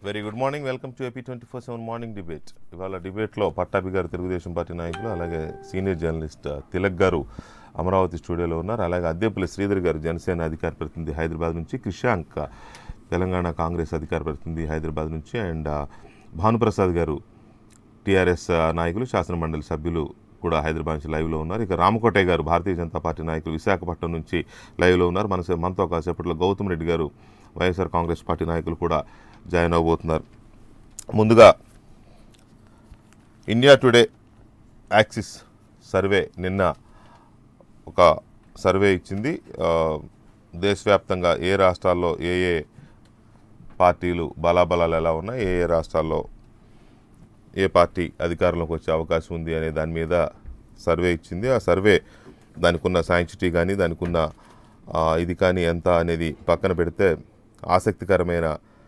Very good morning welcome to AP twenty four seven morning debate ఇవాళ డిబేట్లో పట్టాభి గారు Telugu Desam party నాయకులు అలాగే సీనియర్ జర్నలిస్ట్ తిలక్ గారు అమరావతి స్టూడియోలో ఉన్నారు అలాగే అద్దెపల్లి శ్రీధర్ గారు జనసేన అధికార ప్రతినిధి హైదరాబాద్ నుంచి క్రిషాంక్ తెలంగాణ కాంగ్రెస్ అధికార ప్రతినిధి హైదరాబాద్ నుంచి అండ్ భానుప్రసాద్ గారు టీఆర్ఎస్ నాయకులు శాసనమండలి సభ్యులు కూడా హైదరాబాద్ నుంచి లైవ్లో ఉన్నారు ఇక రామకోటయ్య గారు భారతీయ జనతా పార్టీ నాయకులు విశాఖపట్నం నుంచి లైవ్లో ఉన్నారు మన మనతో కాసేపట్లో గౌతమ్ రెడ్డి గారు వైఎస్ఆర్ కాంగ్రెస్ పార్టీ నాయకులు కూడా జాయిన్ అవబోతున్నారు ముందుగా ఇండియా టుడే యాక్సిస్ సర్వే నిన్న ఒక సర్వే ఇచ్చింది ఆ, దేశవ్యాప్తంగా ఏ రాష్ట్రాల్లో ఏ ఏ పార్టీలు బలాబలాలు ఎలా ఉన్నాయి ఏ ఏ రాష్ట్రాల్లో ఏ పార్టీ అధికారంలోకి వచ్చే అవకాశం ఉంది అనే దాని మీద సర్వే ఇచ్చింది ఆ సర్వే దానికి ఉన్న సైన్సిటీ కానీ దానికి ఉన్న ఆ, ఇది కానీ ఎంత అనేది పక్కన పెడితే ఆసక్తికరమైన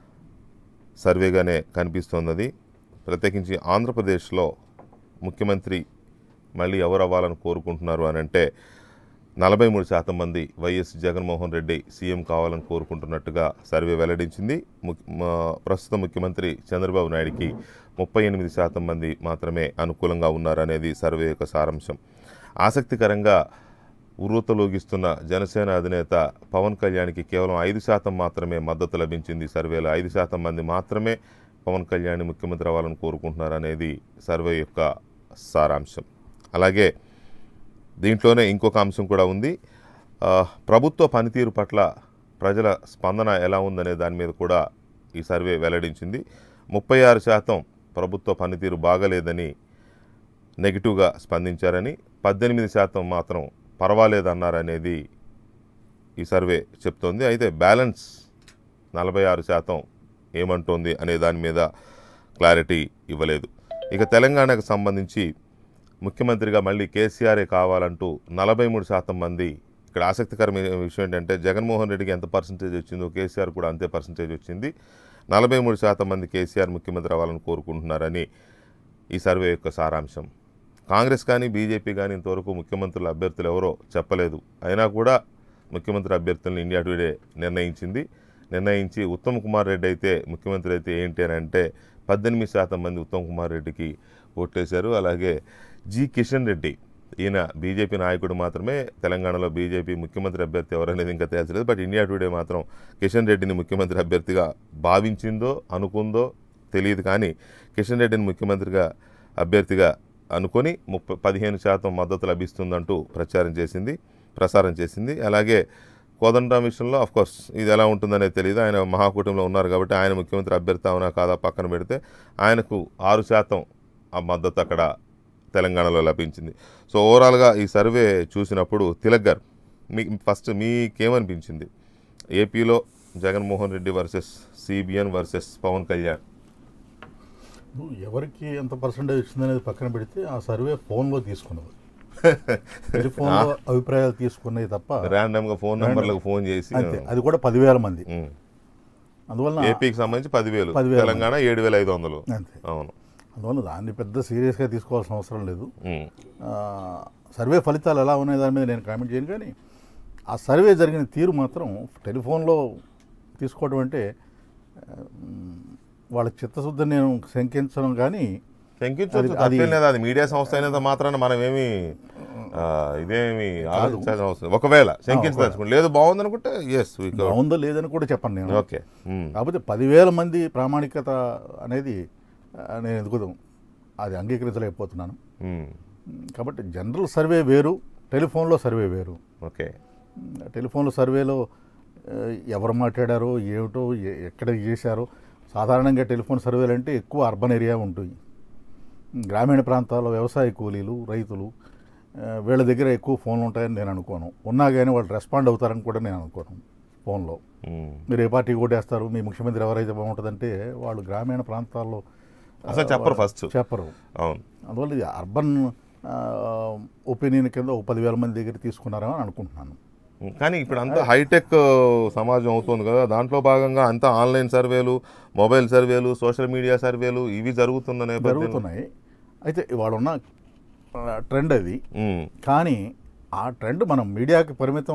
సర్వేగానే కనిపిస్తున్నది ప్రత్యేకించి ఆంధ్రప్రదేశ్లో ముఖ్యమంత్రి మళ్ళీ ఎవరు అవ్వాలని కోరుకుంటున్నారు అని అంటే నలభై మూడు శాతం మంది వైఎస్ జగన్మోహన్ రెడ్డి సీఎం కావాలని కోరుకుంటున్నట్టుగా సర్వే వెల్లడించింది ముక్- మా- ప్రస్తుత ముఖ్యమంత్రి చంద్రబాబు నాయుడికి ముప్పై ఎనిమిది శాతం మంది మాత్రమే అనుకూలంగా ఉన్నారనేది సర్వే యొక్క సారాంశం ఆసక్తికరంగా ఉర్రూతలూగిస్తున్న జనసేన అధినేత పవన్ కళ్యాణ్కి కేవలం ఐదు శాతం మాత్రమే మద్దతు లభించింది ఈ సర్వేలో ఐదు శాతం మంది మాత్రమే పవన్ కళ్యాణ్ ముఖ్యమంత్రి అవ్వాలని కోరుకుంటున్నారనేది సర్వే యొక్క సారాంశం అలాగే దీంట్లోనే ఇంకొక అంశం కూడా ఉంది ఆ, ప్రభుత్వ పనితీరు పట్ల ప్రజల స్పందన ఎలా ఉందనే దాని మీద కూడా ఈ సర్వే వెల్లడించింది ముప్పై ఆరు శాతం ప్రభుత్వ పనితీరు బాగలేదని నెగిటివ్గా స్పందించారని పద్దెనిమిది శాతం మాత్రం పర్వాలేదన్నారనేది ఈ సర్వే చెప్తోంది అయితే బ్యాలెన్స్ నలభై ఆరు శాతం ఏమంటోంది అనే దాని మీద క్లారిటీ ఇవ్వలేదు ఇక తెలంగాణకు సంబంధించి ముఖ్యమంత్రిగా మళ్ళీ కేసీఆరే కావాలంటూ నలభై మూడు శాతం మంది ఇక్కడ ఆసక్తికరమైన విషయం ఏంటంటే జగన్మోహన్ రెడ్డికి ఎంత పర్సంటేజ్ వచ్చిందో కేసీఆర్ కూడా అంతే పర్సంటేజ్ వచ్చింది నలభై మూడు శాతం మంది కేసీఆర్ ముఖ్యమంత్రి అవ్వాలని కోరుకుంటున్నారని ఈ సర్వే యొక్క సారాంశం కాంగ్రెస్ కానీ బీజేపీ కానీ ఇంతవరకు ముఖ్యమంత్రుల అభ్యర్థులు ఎవరో చెప్పలేదు అయినా కూడా ముఖ్యమంత్రి అభ్యర్థులను ఇండియా టుడే నిర్ణయించింది నిర్ణయించి ఉత్తమ్ కుమార్ రెడ్డి అయితే ముఖ్యమంత్రి అయితే ఏంటి అని అంటే పద్దెనిమిది శాతం మంది ఉత్తమ్ కుమార్ రెడ్డికి ఓటేశారు అలాగే జి కిషన్ రెడ్డి ఈయన బీజేపీ నాయకుడు మాత్రమే తెలంగాణలో బీజేపీ ముఖ్యమంత్రి అభ్యర్థి ఎవరనేది ఇంకా తేల్చలేదు బట్ ఇండియా టుడే మాత్రం కిషన్ రెడ్డిని ముఖ్యమంత్రి అభ్యర్థిగా భావించిందో అనుకుందో తెలియదు కానీ కిషన్ రెడ్డిని ముఖ్యమంత్రిగా అభ్యర్థిగా అనుకొని ముప్పై పదిహేను శాతం మద్దతు లభిస్తుందంటూ ప్రచారం చేసింది ప్రసారం చేసింది అలాగే కోదండరాం విషయంలో ఆఫ్ కోర్స్ ఇది ఎలా ఉంటుందనేది తెలియదు ఆయన మహాకూటమిలో ఉన్నారు కాబట్టి ఆయన ముఖ్యమంత్రి అభ్యర్థి అవునా కాదా పక్కన పెడితే ఆయనకు ఆరు శాతం ఆ మద్దతు అక్కడ తెలంగాణలో లభించింది సో ఓవరాల్గా ఈ సర్వే చూసినప్పుడు తిలక్ గారు మీ ఫస్ట్ మీకేమనిపించింది ఏపీలో Jaganmohan Reddy versus CBN versus Pawan Kalyan ఎవరికి ఎంత పర్సంటేజ్ వచ్చిందనేది పక్కన పెడితే ఆ సర్వే ఫోన్లో తీసుకున్నది టెలిఫోన్లో అభిప్రాయాలు తీసుకున్నది తప్ప ర్యాండమ్గా ఫోన్ నెంబర్లకు ఫోన్ చేసి అంతే అది కూడా పదివేల మంది ఉమ్. అందువల్ల ఏపీకి సంబంధించి పదివేలు 10,000 తెలంగాణ ఏడు వేల ఐదు వందలు అంతే అవును అందువల్ల దాన్ని పెద్ద సీరియస్గా తీసుకోవాల్సిన అవసరం లేదు ఉమ్. ఆ, సర్వే ఫలితాలు ఎలా ఉన్నాయి దాని మీద నేను కామెంట్ చేయను కానీ ఆ సర్వే జరిగిన తీరు మాత్రం టెలిఫోన్లో తీసుకోవడం అంటే ఆ, మ్, వాళ్ళ చిత్తశుద్ధిని నేను శంకించడం కానీ శంకించవచ్చు అది- అది- తప్పేం లేదు అది మీడియా సంస్థ అయినంత మాత్రాన మనం ఏమి ఆ, ఇదేమి ఆలోచించాల్సిన అవసరం లేదు. ఒకవేళ శంకించదలుచుకోండి లేదు బాగుంది అనుకుంటే ఎస్ బాగుందో లేదని కూడా చెప్పండి నేను ఓకే ఉమ్. కాకపోతే పదివేల మంది ప్రామాణికత అనేది ఆ, నేను ఎందుకు అది అంగీకరించలేకపోతున్నాను ఉమ్. కాబట్టి జనరల్ సర్వే వేరు టెలిఫోన్లో సర్వే వేరు ఓకే టెలిఫోన్లో సర్వేలో ఆ, ఎవరు మాట్లాడారో ఏమిటో ఎ- ఎక్కడ చేశారో సాధారణంగా టెలిఫోన్ సర్వేలు అంటే ఎక్కువ అర్బన్ ఏరియా ఉంటుంది గ్రామీణ ప్రాంతాల్లో వ్యవసాయ కూలీలు రైతులు ఆ, వీళ్ళ దగ్గర ఎక్కువ ఫోన్లు ఉంటాయని నేను అనుకోను ఉన్నా కానీ వాళ్ళు రెస్పాండ్ అవుతారని కూడా నేను అనుకోను ఫోన్లో ఉమ్. మీరు ఏ పార్టీ ఓటేస్తారు మీ ముఖ్యమంత్రి ఎవరైతే బాగుంటుందంటే వాళ్ళు గ్రామీణ ప్రాంతాల్లో అసలు చెప్పరు ఫస్ట్ చెప్పరు అవును అందువల్ల ఇది అర్బన్ ఒపీనియన్ కింద ఒక పదివేల మంది దగ్గర తీసుకున్నారని అనుకుంటున్నాను కానీ ఇప్పుడు అంతా హైటెక్ సమాజం అవుతుంది కదా దాంట్లో భాగంగా అంతా ఆన్లైన్ సర్వేలు మొబైల్ సర్వేలు సోషల్ మీడియా సర్వేలు ఇవి జరుగుతున్న నేపథ్యంలో జరుగుతున్నాయి అయితే ఇవాళ ఉన్న ట్రెండ్ అది ఉమ్. కానీ ఆ ట్రెండ్ మనం మీడియాకి పరిమితం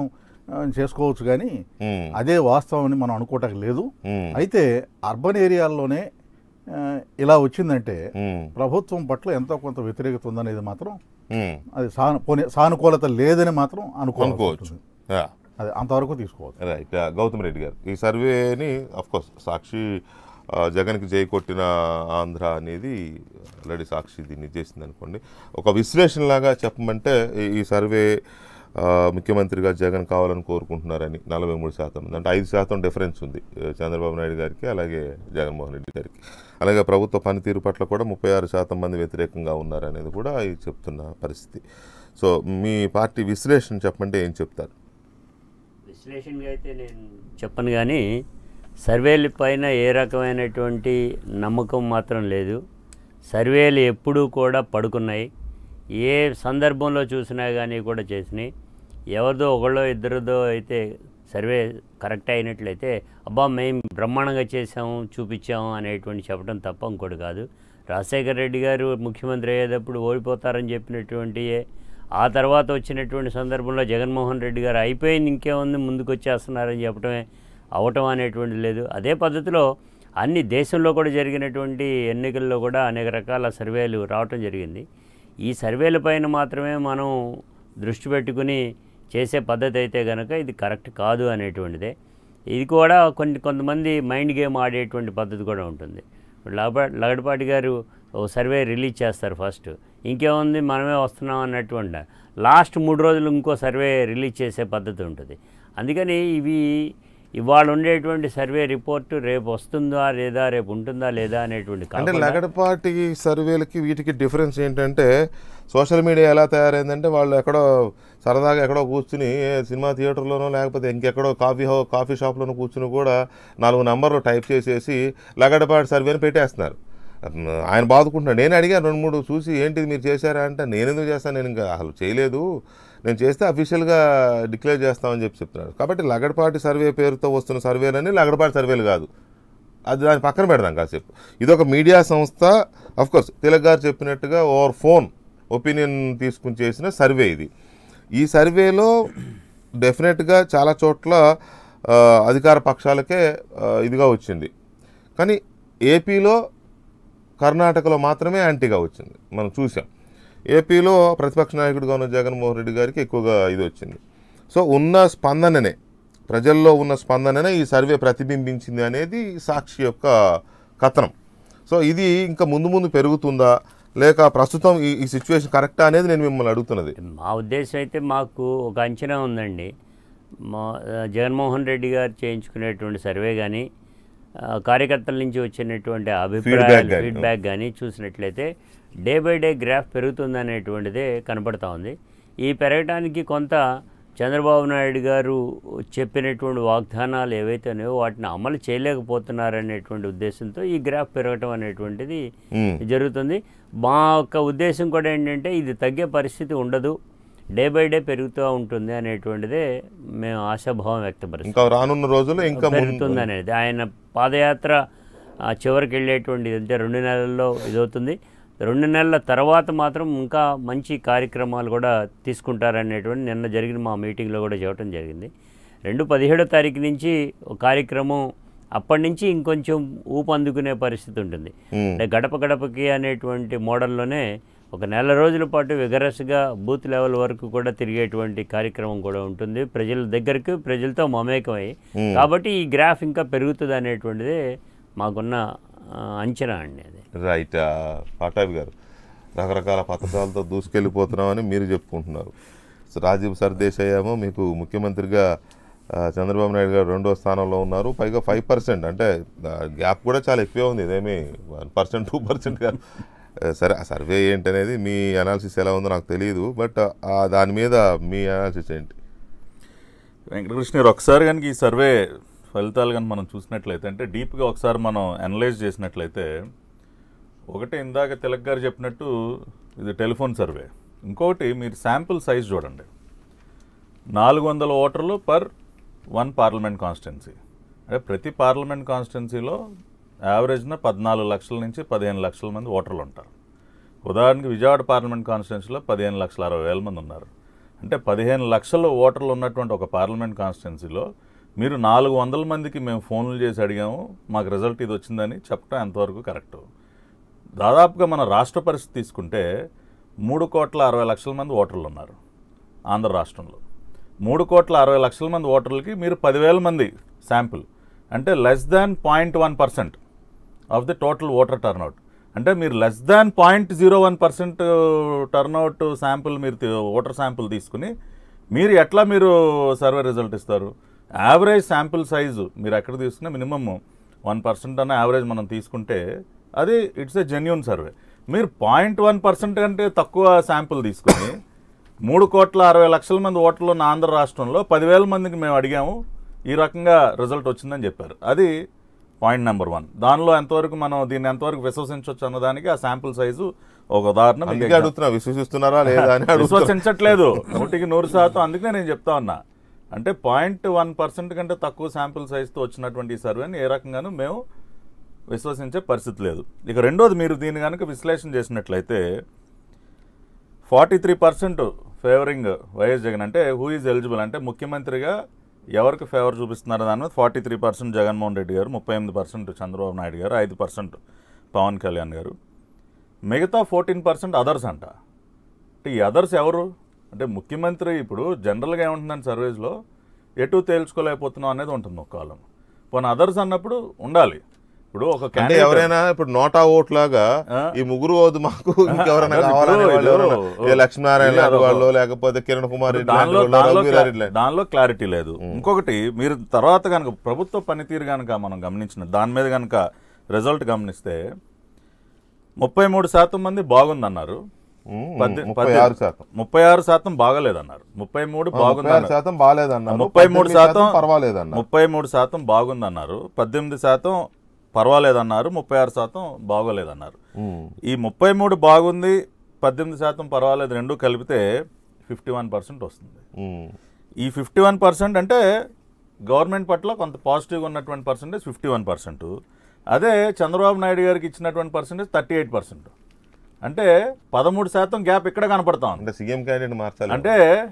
ఆ, చేసుకోవచ్చు కానీ ఉమ్, అదే వాస్తవం అని మనం అనుకోవటానికి లేదు ఉమ్, అయితే అర్బన్ ఏరియాల్లోనే ఆ, ఇలా వచ్చిందంటే ఉమ్, ప్రభుత్వం పట్ల ఎంతో కొంత వ్యతిరేకత ఉందనేది మాత్రం ఉమ్, అది సాను పోనీ సానుకూలత లేదని మాత్రం అనుకోవచ్చు అనుకోవచ్చు యా. అది అంతవరకు తీసుకోవచ్చు రైట్ ఆ, గౌతమ్ రెడ్డి గారు ఈ సర్వేని కోర్స్ సాక్షి ఆ, జగన్కి జై కొట్టిన ఆంధ్ర అనేది ఆల్రెడీ సాక్షి దీన్ని చేసింది అనుకోండి ఒక విశ్లేషణలాగా చెప్పమంటే ఈ- ఈ సర్వే ఆ, ముఖ్యమంత్రిగా జగన్ కావాలని కోరుకుంటున్నారని నలభై మూడు శాతం ఉంది అంటే ఐదు శాతం డిఫరెన్స్ ఉంది ఆ, చంద్రబాబు నాయుడు గారికి అలాగే జగన్మోహన్ రెడ్డి గారికి అలాగే ప్రభుత్వ పనితీరు పట్ల కూడా ముప్పై ఆరు శాతం మంది వ్యతిరేకంగా ఉన్నారనేది కూడా ఇది చెప్తున్న పరిస్థితి సో మీ పార్టీ విశ్లేషణ చెప్పంటే ఏం చెప్తారు విశ్లేషణగా అయితే నేను చెప్పను కానీ సర్వేల పైన ఏ రకమైనటువంటి నమ్మకం మాత్రం లేదు సర్వేలు ఎప్పుడూ కూడా పడుకున్నాయి ఏ సందర్భంలో చూసినా కానీ కూడా చేసినాయి ఎవరిదో ఒకళ్ళో ఇద్దరిదో అయితే సర్వే కరెక్ట్ అయినట్లయితే అబ్బా మేము బ్రహ్మాండంగా చేసాము చూపించాము అనేటువంటి చెప్పడం తప్ప ఇంకోటి కాదు రాజశేఖర రెడ్డి గారు ముఖ్యమంత్రి అయ్యేటప్పుడు ఓడిపోతారని చెప్పినటువంటి ఆ తర్వాత వచ్చినటువంటి సందర్భంలో జగన్మోహన్ రెడ్డి గారు అయిపోయింది ఇంకేముంది ముందుకు వచ్చేస్తున్నారని చెప్పడమే అవటం అనేటువంటి లేదు అదే పద్ధతిలో అన్ని దేశంలో కూడా జరిగినటువంటి ఎన్నికల్లో కూడా అనేక రకాల సర్వేలు రావటం జరిగింది ఈ సర్వేల పైన మాత్రమే మనం దృష్టి పెట్టుకుని చేసే పద్ధతి అయితే కనుక ఇది కరెక్ట్ కాదు అనేటువంటిదే ఇది కూడా కొన్ని కొంతమంది మైండ్ గేమ్ ఆడేటువంటి పద్ధతి కూడా ఉంటుంది ఇప్పుడు లగ లగడపాటి గారు ఓ సర్వే రిలీజ్ చేస్తారు ఫస్ట్ ఇంకేముంది మనమే వస్తున్నాం అన్నటువంటి లాస్ట్ మూడు రోజులు ఇంకో సర్వే రిలీజ్ చేసే పద్ధతి ఉంటుంది అందుకని ఇవి ఇవాళ ఉండేటువంటి సర్వే రిపోర్టు రేపు వస్తుందా లేదా రేపు ఉంటుందా లేదా అనేటువంటి అంటే కాకుండా లగడపాటి సర్వేలకి వీటికి డిఫరెన్స్ ఏంటంటే సోషల్ మీడియా ఎలా తయారైందంటే వాళ్ళు ఎక్కడో సరదాగా ఎక్కడో కూర్చుని ఏ సినిమా థియేటర్లోనో లేకపోతే ఇంకెక్కడో కాఫీ హౌ కాఫీ షాప్లోనో కూర్చుని కూడా నాలుగు నంబర్లు టైప్ చేసేసి లగడపాటి సర్వేని పెట్టేస్తున్నారు ఆయన బాదుకుంటున్నాడు నేను అడిగాను రెండు మూడు చూసి ఏంటిది మీరు చేశారా అంటే నేను ఎందుకు చేస్తాను నేను ఇంకా అసలు చేయలేదు నేను చేస్తే అఫీషియల్గా డిక్లేర్ చేస్తామని చెప్పి చెప్తున్నాడు కాబట్టి లగడపాటి సర్వే పేరుతో వస్తున్న సర్వేలని లగడపాటి సర్వేలు కాదు అది దాని పక్కన పెడదాం కాసేపు ఇది ఒక మీడియా సంస్థ అఫ్ కోర్స్ తిలక్ గారు చెప్పినట్టుగా ఓవర్ ఫోన్ ఒపీనియన్ తీసుకుని చేసిన సర్వే ఇది ఈ సర్వేలో డెఫినెట్గా చాలా చోట్ల ఆ, అధికార పక్షాలకే ఆ, ఇదిగా వచ్చింది కానీ ఏపీలో కర్ణాటకలో మాత్రమే యాంటీగా వచ్చింది మనం చూసాం ఏపీలో ప్రతిపక్ష నాయకుడిగా ఉన్న జగన్మోహన్ రెడ్డి గారికి ఎక్కువగా ఇది వచ్చింది సో ఉన్న స్పందననే ప్రజల్లో ఉన్న స్పందననే ఈ సర్వే ప్రతిబింబించింది అనేది సాక్షి యొక్క కథనం సో ఇది ఇంకా ముందు ముందు పెరుగుతుందా లేక ప్రస్తుతం ఈ ఈ సిచ్యువేషన్ కరెక్టా అనేది నేను మిమ్మల్ని అడుగుతున్నది మా ఉద్దేశం అయితే మాకు ఒక అంచనా ఉందండి మా ఆ, జగన్మోహన్ రెడ్డి గారు చేయించుకునేటువంటి సర్వే కానీ కార్యకర్తల నుంచి వచ్చినటువంటి అభిప్రాయాలు గానీ. ఫీడ్బ్యాక్ కానీ చూసినట్లయితే డే బై డే గ్రాఫ్ పెరుగుతుందనేటువంటిదే కనపడతా ఉంది ఈ పెరగడానికి కొంత చంద్రబాబు నాయుడు గారు చెప్పినటువంటి వాగ్దానాలు ఏవైతే ఉన్నాయో వాటిని అమలు చేయలేకపోతున్నారనేటువంటి ఉద్దేశంతో ఈ గ్రాఫ్ పెరగటం అనేటువంటిది మ్మ్. జరుగుతుంది మా యొక్క ఉద్దేశం కూడా ఏంటంటే ఇది తగ్గే పరిస్థితి ఉండదు డే బై డే పెరుగుతూ ఉంటుంది అనేటువంటిదే మేము ఆశాభావం వ్యక్తపరుస్తాం ఇంకా రానున్న రోజుల్లో ఇంకా ముందు పెరుగుతుంది అనేది ఆయన పాదయాత్ర ఆ, చివరికి వెళ్ళేటువంటి అంటే రెండు నెలల్లో ఇదవుతుంది రెండు నెలల తర్వాత మాత్రం ఇంకా మంచి కార్యక్రమాలు కూడా తీసుకుంటారనేటువంటి నిన్న జరిగిన మా మీటింగ్లో కూడా చెప్పడం జరిగింది రెండు పదిహేడో తారీఖు నుంచి ఒక కార్యక్రమం అప్పటి నుంచి ఇంకొంచెం ఊపు అందుకునే పరిస్థితి ఉంటుంది మ్మ్. అంటే గడప గడపకి అనేటువంటి మోడల్లోనే ఒక నెల రోజుల పాటు విగరస్గా బూత్ లెవెల్ వరకు కూడా తిరిగేటువంటి కార్యక్రమం కూడా ఉంటుంది ప్రజల దగ్గరికి ప్రజలతో మమేకమై మ్మ్. కాబట్టి ఈ గ్రాఫ్ ఇంకా పెరుగుతుంది అనేటువంటిదే మాకున్న ఆ, అంచనా అండి అది రైట్ ఆ, పటాబి గారు రకరకాల పథకాలతో దూసుకెళ్ళిపోతున్నామని మీరు చెప్పుకుంటున్నారు సో రాజీవ్ సర్దేశాయ్ ఏమో మీకు ముఖ్యమంత్రిగా ఆ, చంద్రబాబు నాయుడు గారు రెండో స్థానంలో ఉన్నారు పైగా ఫైవ్ పర్సెంట్ అంటే గ్యాప్ కూడా చాలా ఎక్కువే ఉంది ఇదేమి వన్ పర్సెంట్ టూ పర్సెంట్ కాదు ఆ, సరే ఆ సర్వే ఏంటనేది మీ అనాలిసిస్ ఎలా ఉందో నాకు తెలియదు బట్ ఆ, దాని మీద మీ అనాలిసిస్ ఏంటి వెంకటకృష్ణ గారు ఒకసారి కనుక ఈ సర్వే ఫలితాలు కనుక మనం చూసినట్లయితే అంటే డీప్గా ఒకసారి మనం అనలైజ్ చేసినట్లయితే ఒకటి ఇందాక తిలక్ గారు చెప్పినట్టు ఇది టెలిఫోన్ సర్వే ఇంకొకటి మీరు శాంపుల్ సైజ్ చూడండి నాలుగు వందల ఓటర్లు పర్ వన్ పార్లమెంట్ కాన్స్టిట్యున్సీ అంటే ప్రతి పార్లమెంట్ కాన్స్టిట్యున్సీలో యావరేజ్న పద్నాలుగు లక్షల నుంచి పదిహేను లక్షల మంది ఓటర్లు ఉంటారు ఉదాహరణకి విజయవాడ పార్లమెంట్ కాన్స్టిట్యున్సీలో పదిహేను లక్షల అరవై వేల మంది ఉన్నారు అంటే పదిహేను లక్షల ఓటర్లు ఉన్నటువంటి ఒక పార్లమెంట్ కాన్స్టిట్యున్సీలో మీరు నాలుగు వందల మందికి మేము ఫోన్లు చేసి అడిగాము మాకు రిజల్ట్ ఇది వచ్చిందని చెప్పడం ఎంతవరకు కరెక్ట్ దాదాపుగా మన రాష్ట్ర పరిస్థితి తీసుకుంటే మూడు కోట్ల అరవై లక్షల మంది ఓటర్లు ఉన్నారు ఆంధ్ర రాష్ట్రంలో మూడు కోట్ల అరవై లక్షల మంది ఓటర్లకి మీరు పదివేల మంది శాంపుల్ అంటే less than point one percent of the total voter turnout అంటే మీరు less than point zero one percent turnout sample మీరు తీ- ఓటర్ శాంపుల్ తీసుకుని మీరు ఎట్లా మీరు సర్వే రిజల్ట్ ఇస్తారు యావరేజ్ శాంపుల్ సైజు మీరు ఎక్కడ తీసుకున్నా మినిమమ్ వన్ పర్సెంట్ అన్న యావరేజ్ మనం తీసుకుంటే అది ఇట్స్ ఎ జెన్యున్ సర్వే మీరు పాయింట్ వన్ పర్సెంట్ కంటే తక్కువ శాంపుల్ తీసుకుని మూడు కోట్ల అరవై లక్షల మంది ఓటర్లు ఉన్న ఆంధ్ర రాష్ట్రంలో పదివేల మందికి మేము అడిగాము ఈ రకంగా రిజల్ట్ వచ్చిందని చెప్పారు అది పాయింట్ నెంబర్ వన్ దానిలో ఎంతవరకు మనం దీన్ని ఎంతవరకు విశ్వసించవచ్చు అన్నదానికి ఆ శాంపుల్ సైజు ఒక ఉదాహరణ మీకు అందుకే example. అడుగుతున్నా విశ్వసిస్తున్నారా లేదా అని అడుగుతున్నా విశ్వసించట్లేదు నూటికి నూరు శాతం అందుకే నేను చెప్తా ఉన్నా అంటే పాయింట్ వన్ పర్సెంట్ కంటే తక్కువ శాంపుల్ సైజ్తో వచ్చినటువంటి ఈ సర్వేని ఏ రకంగానూ మేము విశ్వసించే పరిస్థితి లేదు ఇక రెండోది మీరు దీన్ని కనుక విశ్లేషణ చేసినట్లయితే forty three percent favouring YS Jagan అంటే హూ ఈజ్ ఎలిజిబుల్ అంటే ముఖ్యమంత్రిగా ఎవరికి ఫేవర్ చూపిస్తున్నారు దాని మీద forty three percent Jaganmohan Reddy garu ముప్పై ఎనిమిది పర్సెంట్ చంద్రబాబు నాయుడు గారు ఐదు పర్సెంట్ పవన్ కళ్యాణ్ గారు మిగతా ఫోర్టీన్ పర్సెంట్ అదర్స్ అంట అంటే ఈ అదర్స్ ఎవరు అంటే ముఖ్యమంత్రి ఇప్పుడు జనరల్గా ఏముంటుందని సర్వీస్లో ఎటు తేల్చుకోలేకపోతున్నాం అనేది ఉంటుంది ఒక కాలం పోనీ అదర్స్ అన్నప్పుడు ఉండాలి ఇప్పుడు ఒక అంటే candidate- ఎవరైనా ఇప్పుడు నోటా ఓట్ లాగా ఆ? ఈ ముగ్గురు వద్దు మాకు ఇంకెవరైనా అదే కావాలనే ఇప్పుడు వాళ్ళు ఎవరైనా ఇది- ఏ లక్ష్మీనారాయణ ఇది లాంటి అదొక- వాళ్ళు లేకపోతే కిరణ్ కుమార్ రెడ్డి లాంటి దానిలో వాళ్ళు, దానిలో రఘువీరారెడ్డి లాంటి- దానిలో క్లారిటీ లేదు ఇంకొకటి మీరు తర్వాత కనుక ప్రభుత్వ పనితీరు కనుక మనం గమనించిన దాని మీద కనుక రిజల్ట్ గమనిస్తే ముప్పై మూడు శాతం మంది బాగుందన్నారు ఉమ్, పద్దె- ముప్పై పద్దె- ఆరు శాతం ముప్పై ఆరు శాతం బాగలేదన్నారు ముప్పై మూడు ముప్పై ఆరు బాగుందన్నారు శాతం బాగాలేదన్నారు ముప్పై మూడు పద్దెనిమిది శాతం పర్వాలేదన్నారు ముప్పై మూడు శాతం బాగుందన్నారు పద్దెనిమిది శాతం పర్వాలేదన్నారు ముప్పై ఆరు శాతం బాగోలేదన్నారు ఉమ్, ఈ ముప్పై మూడు బాగుంది పద్దెనిమిది శాతం పర్వాలేదు రెండు కలిపితే ఫిఫ్టీ వన్ పర్సెంట్ వస్తుంది ఉమ్, ఈ ఫిఫ్టీ వన్ పర్సెంట్ అంటే గవర్నమెంట్ పట్ల కొంత పాజిటివ్గా ఉన్నటువంటి పర్సెంటేజ్ ఫిఫ్టీ వన్ పర్సెంట్ అదే చంద్రబాబు నాయుడు గారికి ఇచ్చినటువంటి పర్సెంటేజ్ థర్టీ ఎయిట్ పర్సెంట్ అంటే పదమూడు శాతం గ్యాప్ ఇక్కడ కనపడతా ఉంది అంటే సీఎం క్యాండిడేట్ మార్చాలి అంటే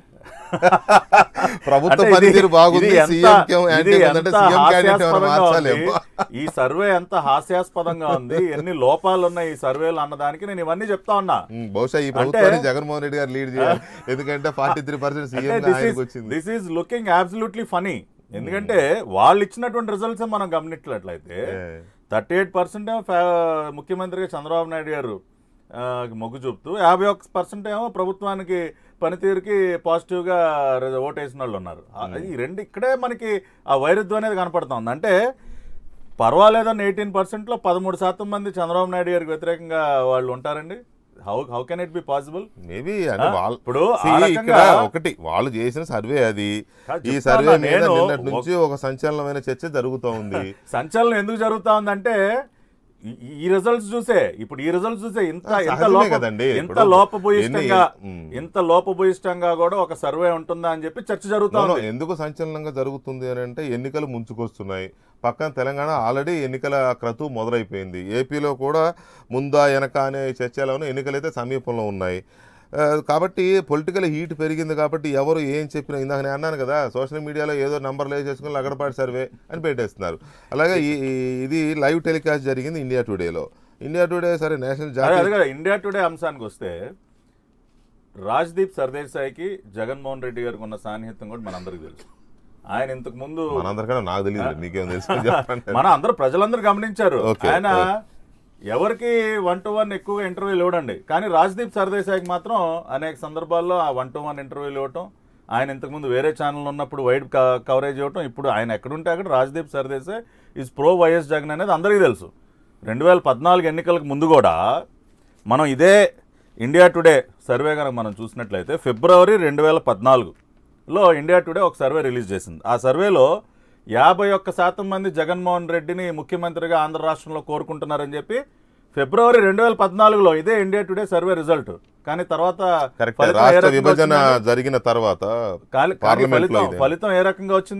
ప్రభుత్వ అంటే ఇది- పనితీరు బాగుంది ఇది ఎంత- సీఎం ఇది అంటే ఎంత సీఎం క్యాండిడేట్ ఏమైనా హాస్యాస్పదంగా మార్చాలేమో ఉంది. ఈ సర్వే ఎంత హాస్యాస్పదంగా ఉంది ఎన్ని లోపాలు ఉన్నాయి ఈ సర్వేలు అన్నదానికి నేను ఇవన్నీ చెప్తా ఉన్నా ఉమ్, బహుశా ఈ ప్రభుత్వాన్ని జగన్మోహన్ రెడ్డి గారు లీడ్ చేయాలి ఎందుకంటే ఫార్టీ త్రీ పర్సెంట్ అంటే సీఎం దిస్ ఆయనకు ఈస్ వచ్చింది this is looking absolutely funny ఎందుకంటే వాళ్ళు ఇచ్చినటువంటి రిజల్ట్స్ మనం గమనించినట్లయితే Yeah. థర్టీ ఎయిట్ పర్సెంట్ ఏమో ఫే- ముఖ్యమంత్రిగా చంద్రబాబు నాయుడు గారు ఆ, మొగ్గు చూపుతూ యాభై ఒక్క పర్సెంట్ ఏమో ప్రభుత్వానికి పనితీరుకి పాజిటివ్గా రి- ఓటేసిన వాళ్ళు ఉన్నారు ఆ, ఈ రెండు ఇక్కడే మనకి ఆ వైరుధ్యం అనేది కనపడుతూ ఉంది అంటే పర్వాలేదన్న ఎయిటీన్ పర్సెంట్లో పదమూడు శాతం మంది చంద్రబాబు నాయుడు గారికి వ్యతిరేకంగా వాళ్ళు ఉంటారండి how how can it be possible maybe అంటే ఆ, వాళ్ళు ఇప్పుడు ఆ See, రకంగా- ఇక్కడ ఒకటి వాళ్ళు చేసిన సర్వే అది కాదు, ఈ చెప్తా సర్వే ఉన్నా మీద నేను నిన్నటి నుంచి ఒక సంచలనమైన చర్చ జరుగుతూ ఉంది సంచలనం ఎందుకు జరుగుతా ఉందంటే ఈ- ఈ రిజల్ట్స్ చూసే ఇప్పుడు ఈ రిజల్ట్స్ చూసే ఇంత ఆ, ఇంత సహజమే లోప కదండి. ఇంత ఇప్పుడు లోపభూయిష్టంగా ఎన్ని- ఉమ్. ఇంత లోపభూయిష్టంగా కూడా ఒక సర్వే ఉంటుందా అని చెప్పి చర్చ జరుగుతా No, no, ఉంది ఎందుకు సంచలనంగా జరుగుతుంది అని అంటే ఎన్నికలు ముంచుకొస్తున్నాయి పక్కన తెలంగాణ ఆల్రెడీ ఎన్నికల క్రతువు మొదలైపోయింది ఏపీలో కూడా ముందా వెనక అనే చర్చలోనే ఎన్నికలు అయితే సమీపంలో ఉన్నాయి ఆ, కాబట్టి పొలిటికల్ హీట్ పెరిగింది కాబట్టి ఎవరు ఏం చెప్పినా ఇందాక నేను అన్నాను కదా సోషల్ మీడియాలో ఏదో నంబర్లు వేసేసుకుని లగడపాటి సర్వే అని పెట్టేస్తున్నారు అలాగే ఈ ఈ- ఇది లైవ్ టెలికాస్ట్ జరిగింది ఇండియా టుడేలో ఇండియా టుడే సరే నేషనల్ అదే అదే జాతీయ కదా ఇండియా టుడే అంశానికి వస్తే రాజ్దీప్ సర్దేశాయికి జగన్మోహన్ రెడ్డి గారికి ఉన్న సాన్నిహిత్యం కూడా మనందరికీ తెలుసు ఆయన ఇంతకు ముందు మనందరికన్నా నాకు తెలియదు మీకేం తెలుసు చెప్పండి మన అందరూ ప్రజలందరూ గమనించారు Okay, ఆయన ఎవరికి వన్ టు వన్ ఎక్కువగా ఇంటర్వ్యూలు ఇవ్వడండి కానీ రాజ్దీప్ సర్దేశాయికి మాత్రం అనేక సందర్భాల్లో ఆ వన్ టు వన్ ఇంటర్వ్యూలు ఇవ్వటం ఆయన ఇంతకుముందు వేరే ఛానల్ ఉన్నప్పుడు వైడ్ కవరేజ్ ఇవ్వటం ఇప్పుడు ఆయన ఎక్కడుంటే అక్కడ రాజ్దీప్ సర్దేశాయ్ ఈజ్ ప్రో వైఎస్ జగన్ అనేది అందరికీ తెలుసు రెండు వేల పద్నాలుగు ఎన్నికలకు ముందు కూడా మనం ఇదే ఇండియా టుడే సర్వే కనుక మనం చూసినట్లయితే ఫిబ్రవరి రెండు వేల పద్నాలుగులో ఇండియా టుడే ఒక సర్వే రిలీజ్ చేసింది ఆ సర్వేలో యాభై ఒక్క శాతం మంది జగన్మోహన్ రెడ్డిని ముఖ్యమంత్రిగా ఆంధ్ర రాష్ట్రంలో కోరుకుంటున్నారని చెప్పి ఫిబ్రవరి రెండు వేల పద్నాలుగులో ఇదే ఇండియా టుడే సర్వే రిజల్ట్ కానీ తర్వాత కరెక్ట్ ఫలితం ఏ రాష్ట్ర రకంగా విభజన వచ్చిందంటే- జరిగిన తర్వాత కాలి- కానీ పార్లమెంట్ లో ఫలితం ఇదే. ఫలితం ఏ రకంగా వచ్చింది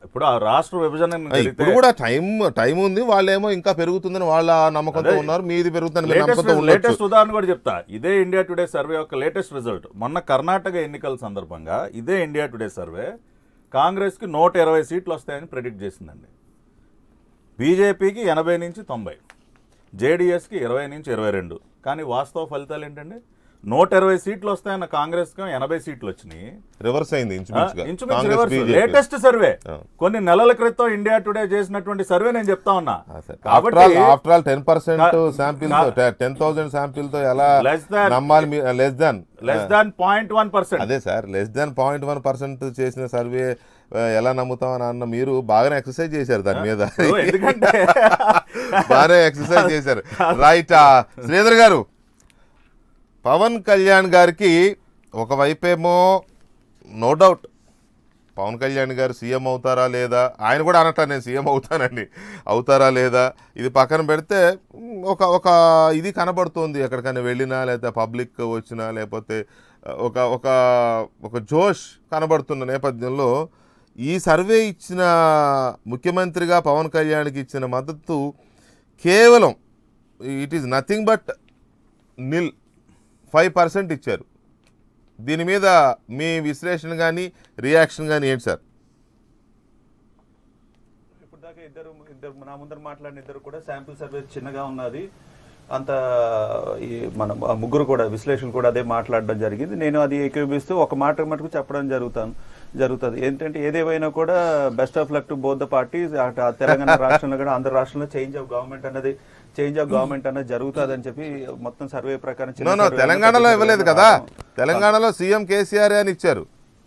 ఇప్పుడు ఆ రాష్ట్ర విభజన జరిగితే ఇప్పుడు కూడా టైం టైం ఉంది వాళ్ళేమో ఇంకా పెరుగుతుందని వాళ్ళ నమ్మకంతో అదే. ఉన్నారు మీది పెరుగుతుందని మీరు నమ్మకంతో లేటెస్ట్ ఉండొచ్చు లేటెస్ట్ ఉదాహరణ కూడా చెప్తా ఇదే ఇండియా టుడే సర్వే యొక్క లేటెస్ట్ రిజల్ట్ మొన్న కర్ణాటక ఎన్నికల సందర్భంగా ఇదే ఇండియా టుడే సర్వే కాంగ్రెస్కి నూట ఇరవై సీట్లు వస్తాయని ప్రెడిక్ట్ చేసిందండి బీజేపీకి ఎనభై నుంచి తొంభై జేడీఎస్కి ఇరవై నుంచి ఇరవై రెండు కానీ వాస్తవ ఫలితాలు ఏంటండి నూట ఇరవై సీట్లు వస్తాయన్న కాంగ్రెస్కి ఎనభై సీట్లు వచ్చినాయి రివర్స్ అయింది ఇంచుమించుగా ఇంచుమించు Congress reverse BJP latest survey ఆ. కొన్ని నెలల క్రితం ఇండియా టుడే చేసినటువంటి సర్వే నేను చెప్తా ఉన్నా after all after all ten percent కా- శాంపిల్ కా- తో టెన్ థౌసండ్ శాంపిల్ తో ఎలా Less than- నమ్మాలి less than less than point one percent అదే sir less than point one percent చేసిన సర్వే ఎలా నమ్ముతాం అని అన్న మీరు బాగానే ఎక్సర్సైజ్ చేశారు దాని మీద ఎందుకంటే బాగానే ఎక్సర్సైజ్ చేశారు రైట్ శ్రీధర్ గారు పవన్ కళ్యాణ్ గారికి ఒకవైపేమో no doubt Pawan Kalyan garu CM అవుతారా లేదా ఆయన కూడా అనట నేను సీఎం అవుతానండి అవుతారా లేదా ఇది పక్కన పెడితే మ్, ఒక ఒక ఇది కనబడుతుంది ఎక్కడికైనా వెళ్ళినా లేదా పబ్లిక్ వచ్చినా లేకపోతే ఒక ఒక ఒక జోష్ కనబడుతున్న నేపథ్యంలో ఈ సర్వే ఇచ్చిన ముఖ్యమంత్రిగా పవన్ కళ్యాణ్కి ఇచ్చిన మద్దతు కేవలం it is nothing but nil five percent ఇచ్చారు దీని మీద మీ విశ్లేషణ కానీ రియాక్షన్ కానీ ఏంటి సార్ ఇప్పుడు దాకా ఇద్దరు ఇద్దరు నా ముందర మాట్లాడిన ఇద్దరు కూడా శాంపుల్ సర్వే చిన్నగా ఉన్నది అంత ఈ మన ఆ ముగ్గురు కూడా విశ్లేషకులు కూడా అదే మాట్లాడడం జరిగింది నేను అది ఏకీభవిస్తూ ఒక మాట మటుకు చెప్పడం జరుగుతాను జరుగుతుంది ఏంటంటే ఏదేమైనా కూడా best of luck to both the parties అటు ఆ తెలంగాణ రాష్ట్రంలో కూడా ఆంధ్ర రాష్ట్రంలో చేంజ్ ఆఫ్ గవర్నమెంట్ అన్నది చేంజ్ ఆఫ్ గవర్నమెంట్ అన్నది జరుగుతుంది అని చెప్పి మొత్తం సర్వే ప్రకారం చిన్న నో నో survey తెలంగాణలో పెద్ద ఇవ్వలేదు survey కదా ప్రకారం. తెలంగాణలో సీఎం కేసీఆర్ అని ఇచ్చారు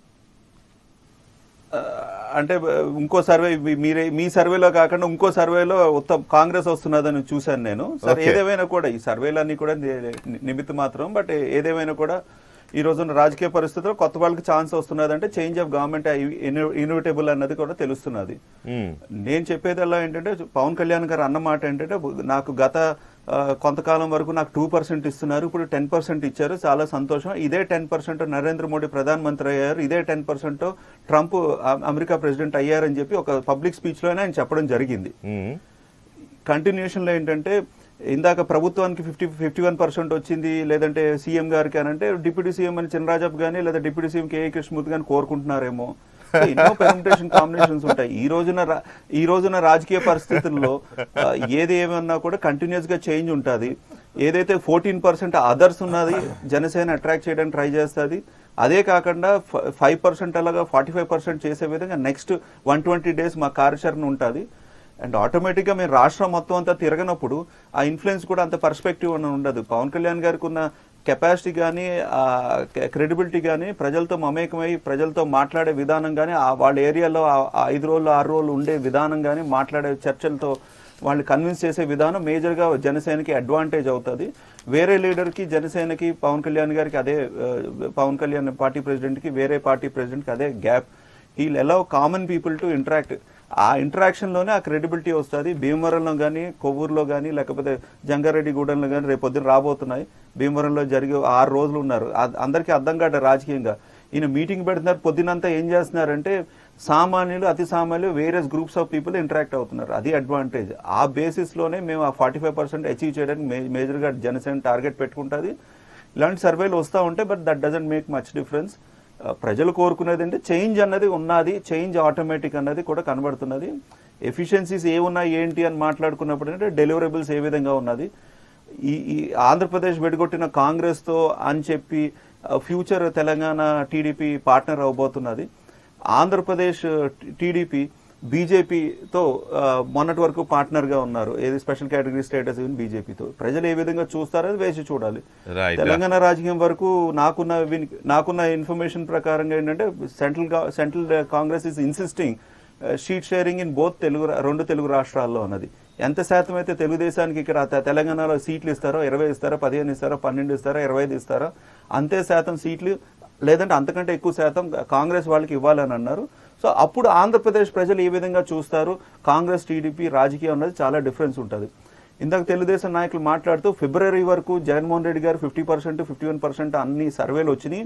ఆ, అంటే బ- ఇంకో సర్వే మీ- మీరే మీ సర్వేలో కాకుండా ఇంకో సర్వేలో ఉత్తమ కాంగ్రెస్ వస్తున్నదని చూశాను నేను సరే Okay. ఏదేమైనా కూడా ఈ సర్వేలన్నీ కూడా ని- నిమిత్త మాత్రం బట్ ఏదేమైనా కూడా ఈ రోజున రాజకీయ పరిస్థితుల్లో కొత్త వాళ్ళకి ఛాన్స్ వస్తున్నదంటే చేంజ్ ఆఫ్ గవర్నమెంట్ ఇన్విటబుల్ అన్నది కూడా తెలుస్తున్నది మ్మ్. నేను చెప్పేదల్లా ఏంటంటే పవన్ కళ్యాణ్ గారు అన్న మాట ఏంటంటే నాకు గత ఆ, కొంతకాలం వరకు నాకు టూ పర్సెంట్ ఇస్తున్నారు ఇప్పుడు టెన్ పర్సెంట్ ఇచ్చారు చాలా సంతోషం ఇదే టెన్ పర్సెంట్ నరేంద్ర మోడీ ప్రధానమంత్రి అయ్యారు ఇదే టెన్ పర్సెంట్ ట్రంప్ ఆ- అమెరికా ప్రెసిడెంట్ అయ్యారని చెప్పి ఒక పబ్లిక్ స్పీచ్లోనే ఆయన చెప్పడం జరిగింది మ్మ్. కంటిన్యూషన్లో ఏంటంటే ఇందాక ప్రభుత్వానికి ఫిఫ్టీ ఫిఫ్టీ వన్ పర్సెంట్ వచ్చింది లేదంటే సీఎం గారికి అని అంటే డిప్యూటీ సీఎం అని చినరాజప్ కానీ లేదా డిప్యూటీ సీఎం కేఏ కృష్ణమూర్తి కానీ కోరుకుంటున్నారేమో సో ఎన్నో పెర్మిటేషన్ కాంబినేషన్స్ ఉంటాయి ఈ రోజున రా- ఈ రోజున రాజకీయ పరిస్థితుల్లో ఆ, ఏది ఏమన్నా కూడా కంటిన్యూస్ గా చేంజ్ ఉంటుంది ఏదైతే ఫోర్టీన్ పర్సెంట్ అదర్స్ ఉన్నది జనసేన అట్రాక్ట్ చేయడానికి ట్రై చేస్తుంది అదే కాకుండా ఫైవ్ పర్సెంట్ అలాగా ఫార్టీ ఫైవ్ పర్సెంట్ చేసే విధంగా నెక్స్ట్ వన్ ట్వంటీ డేస్ మా కార్యాచరణ ఉంటుంది అండ్ ఆటోమేటిక్గా మేము రాష్ట్రం మొత్తం అంతా తిరగనప్పుడు ఆ ఇన్ఫ్లుయెన్స్ కూడా అంత పర్స్పెక్టివ్ అని ఉండదు పవన్ కళ్యాణ్ గారికి ఉన్న కెపాసిటీ కానీ క్రెడిబిలిటీ కానీ ప్రజలతో మమేకమై ప్రజలతో మాట్లాడే విధానం కానీ వాళ్ళ ఏరియాలో ఆ- ఆ ఐదు రోజులు ఆరు రోజులు ఉండే విధానం కానీ మాట్లాడే చర్చలతో వాళ్ళు కన్విన్స్ చేసే విధానం మేజర్గా జనసేనకి అడ్వాంటేజ్ అవుతుంది వేరే లీడర్కి జనసేనకి పవన్ కళ్యాణ్ గారికి అదే ఆ, పవన్ కళ్యాణ్ పార్టీ ప్రెసిడెంట్కి వేరే పార్టీ ప్రెసిడెంట్కి అదే gap heal allow common people to interact ఆ ఇంటరాక్షన్లోనే ఆ క్రెడిబిలిటీ వస్తుంది భీమవరంలో కానీ కొవ్వూరులో కానీ లేకపోతే జంగారెడ్డిగూడెంలో కానీ రేపు పొద్దున్న రాబోతున్నాయి భీమవరంలో జరిగే ఆరు రోజులు ఉన్నారు అ- అందరికీ అర్థం కాదు రాజకీయంగా ఈయన మీటింగ్ పెడుతున్నారు పొద్దునంతా ఏం చేస్తున్నారంటే సామాన్యులు అతి సామాన్యులు various groups of people interact అవుతున్నారు అది అడ్వాంటేజ్ ఆ బేసిస్లోనే మేము ఆ ఫార్టీ ఫైవ్ పర్సెంట్ అచీవ్ చేయడానికి మే- మేజర్గా జనసేన టార్గెట్ పెట్టుకుంటుంది ఇలాంటి సర్వేలు వస్తూ ఉంటాయి but that doesn't make much difference ఆ, ప్రజలు కోరుకునేది అంటే చేంజ్ అన్నది ఉన్నది చేంజ్ ఆటోమేటిక్ అన్నది కూడా కనబడుతున్నది ఎఫిషియన్సీస్ ఏ ఉన్నాయి ఏంటి అని మాట్లాడుకున్నప్పుడు అంటే డెలివరబుల్స్ ఏ విధంగా ఉన్నది ఈ ఈ ఆంధ్రప్రదేశ్ వెడగొట్టిన కాంగ్రెస్తో అని చెప్పి ఫ్యూచర్ తెలంగాణ టీడీపీ పార్ట్నర్ అవబోతున్నది ఆంధ్రప్రదేశ్ టీడీపీ బీజేపీతో మొన్నటి వరకు పార్ట్నర్గా ఉన్నారు ఏది స్పెషల్ కేటగిరీ స్టేటస్ బీజేపీతో ప్రజలు ఏ విధంగా చూస్తారో అది వేసి చూడాలి Right. తెలంగాణ రాజకీయం వరకు నాకున్న విని- నాకున్న ఇన్ఫర్మేషన్ ప్రకారంగా ఏంటంటే సెంట్రల్ గా- central Congress is insisting seat sharing in both Telugu రా- రెండు తెలుగు రాష్ట్రాల్లో ఉన్నది ఎంత శాతం అయితే తెలుగుదేశానికి ఇక్కడ తె- తెలంగాణలో సీట్లు ఇస్తారో ఇరవై ఇస్తారో పదిహేను ఇస్తారో పన్నెండు ఇస్తారో ఇరవై ఐదు ఇస్తారో అంతే శాతం సీట్లు లేదంటే అంతకంటే ఎక్కువ శాతం కాంగ్రెస్ వాళ్ళకి ఇవ్వాలని అన్నారు సో అప్పుడు ఆంధ్రప్రదేశ్ ప్రజలు ఏ విధంగా చూస్తారు కాంగ్రెస్ టీడీపీ రాజకీయం అన్నది చాలా డిఫరెన్స్ ఉంటుంది ఇందాక తెలుగుదేశం నాయకులు మాట్లాడుతూ ఫిబ్రవరి వరకు Jaganmohan Reddy garu fifty percent fifty one percent అన్ని సర్వేలు వచ్చినాయి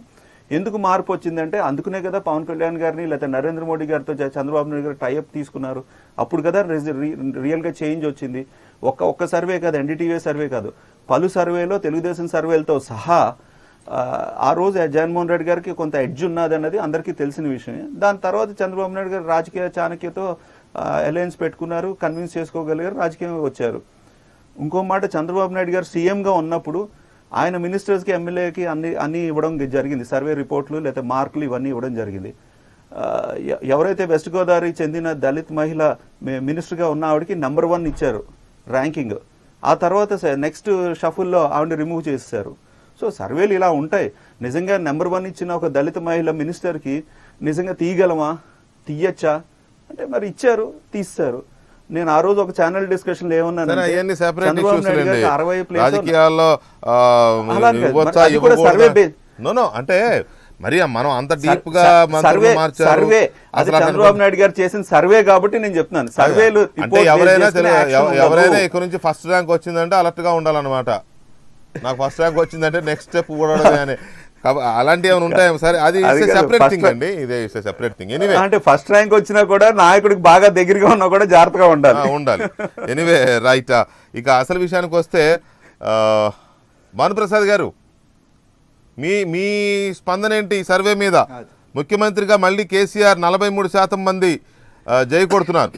ఎందుకు మార్పు వచ్చిందంటే అందుకునే కదా పవన్ కళ్యాణ్ గారిని లేదా నరేంద్ర మోడీ గారితో జ- చంద్రబాబు నాయుడు గారు టైఅప్ తీసుకున్నారు అప్పుడు కదా రిజ- రి- రియల్ గా చేంజ్ వచ్చింది ఒక్క ఒక్క సర్వే కాదు ఎన్డీటీవీ సర్వే కాదు పలు సర్వేలో తెలుగుదేశం సర్వేలతో సహా ఆ, ఆ రోజు జగన్మోహన్ రెడ్డి గారికి కొంత ఎడ్జ్ ఉన్నది అన్నది అందరికీ తెలిసిన విషయమే దాని తర్వాత చంద్రబాబు నాయుడు గారు రాజకీయ చాణక్యతో అలయన్స్ పెట్టుకున్నారు కన్విన్స్ చేసుకోగలిగారు రాజకీయంగా వచ్చారు ఇంకో మాట చంద్రబాబు నాయుడు గారు సీఎంగా ఉన్నప్పుడు ఆయన మినిస్టర్స్కి ఎమ్మెల్యేకి అన్ని అన్ని ఇవ్వడం జరిగింది సర్వే రిపోర్ట్లు లేదా మార్కులు ఇవన్నీ ఇవ్వడం జరిగింది ఆ, ఎ- ఎవరైతే వెస్ట్ గోదావరి చెందిన దళిత్ మహిళ మి- మినిస్టర్గా ఉన్న ఆవిడకి నంబర్ వన్ ఇచ్చారు ర్యాంకింగ్ ఆ తర్వాత నెక్స్ట్ షఫుల్లో ఆవిడ రిమూవ్ చేసేసారు సో సర్వేలు ఇలా ఉంటాయి నిజంగా నెంబర్ వన్ ఇచ్చిన ఒక దళిత మహిళ మినిస్టర్కి నిజంగా తీయగలమా తీయచ్చా అంటే మరి ఇచ్చారు తీస్తారు నేను ఆ రోజు ఒక ఛానల్ డిస్కషన్ సరే ఏమన్నాను అవన్నీ సెపరేట్ చంద్రబాబు ఇష్యూస్ నాయుడు లేండి గారికి అరవై ప్లేస్ రాజకీయాల్లో ఆ, అలా కాదు. ఇవ్వచ్చా మరి అది కూడా ఇవ్వకూడదా? సర్వే బే- నో నో అంటే మరి మనం అంత డీప్ గా సర్- మంత్రులు సర్వే మార్చారు సర్వే అది అసలు అతను చంద్రబాబు నాయుడు గారు చేసిన సర్వే కాబట్టి నేను చెప్తున్నాను సర్వేలు అంటే report base ఎవరైనా చేసుకునే తెలు- action ఎవ- ఉండదు. ఎవరైనా ఇక్కడ నుంచి ఫస్ట్ ర్యాంక్ వచ్చిందంటే అలర్ట్ గా ఉండాలన్నమాట నాకు ఫస్ట్ ర్యాంక్ వచ్చిందంటే నెక్స్ట్ స్టెప్ కూడా అని కాబ- అలాంటివి ఏమైనా ఉంటాయి సరే అది అది కాదు, సెపరేట్ first థింగ్ rank- అండి ఇదే సెపరేట్ థింగ్ ఎనీవే అంటే ఫస్ట్ ర్యాంక్ వచ్చినా కూడా నాయకుడికి బాగా దగ్గరగా ఉన్నా కూడా జాగ్రత్తగా ఉండాలి ఉండాలి ఎనీవే రైట్ ఇక అసలు విషయానికి వస్తే ఆ, భానుప్రసాద్ గారు మీ మీ స్పందన ఏంటి ఈ సర్వే మీద ముఖ్యమంత్రిగా మళ్ళీ కేసీఆర్ నలభై మూడు శాతం మంది ఆ, జై కొడుతున్నారు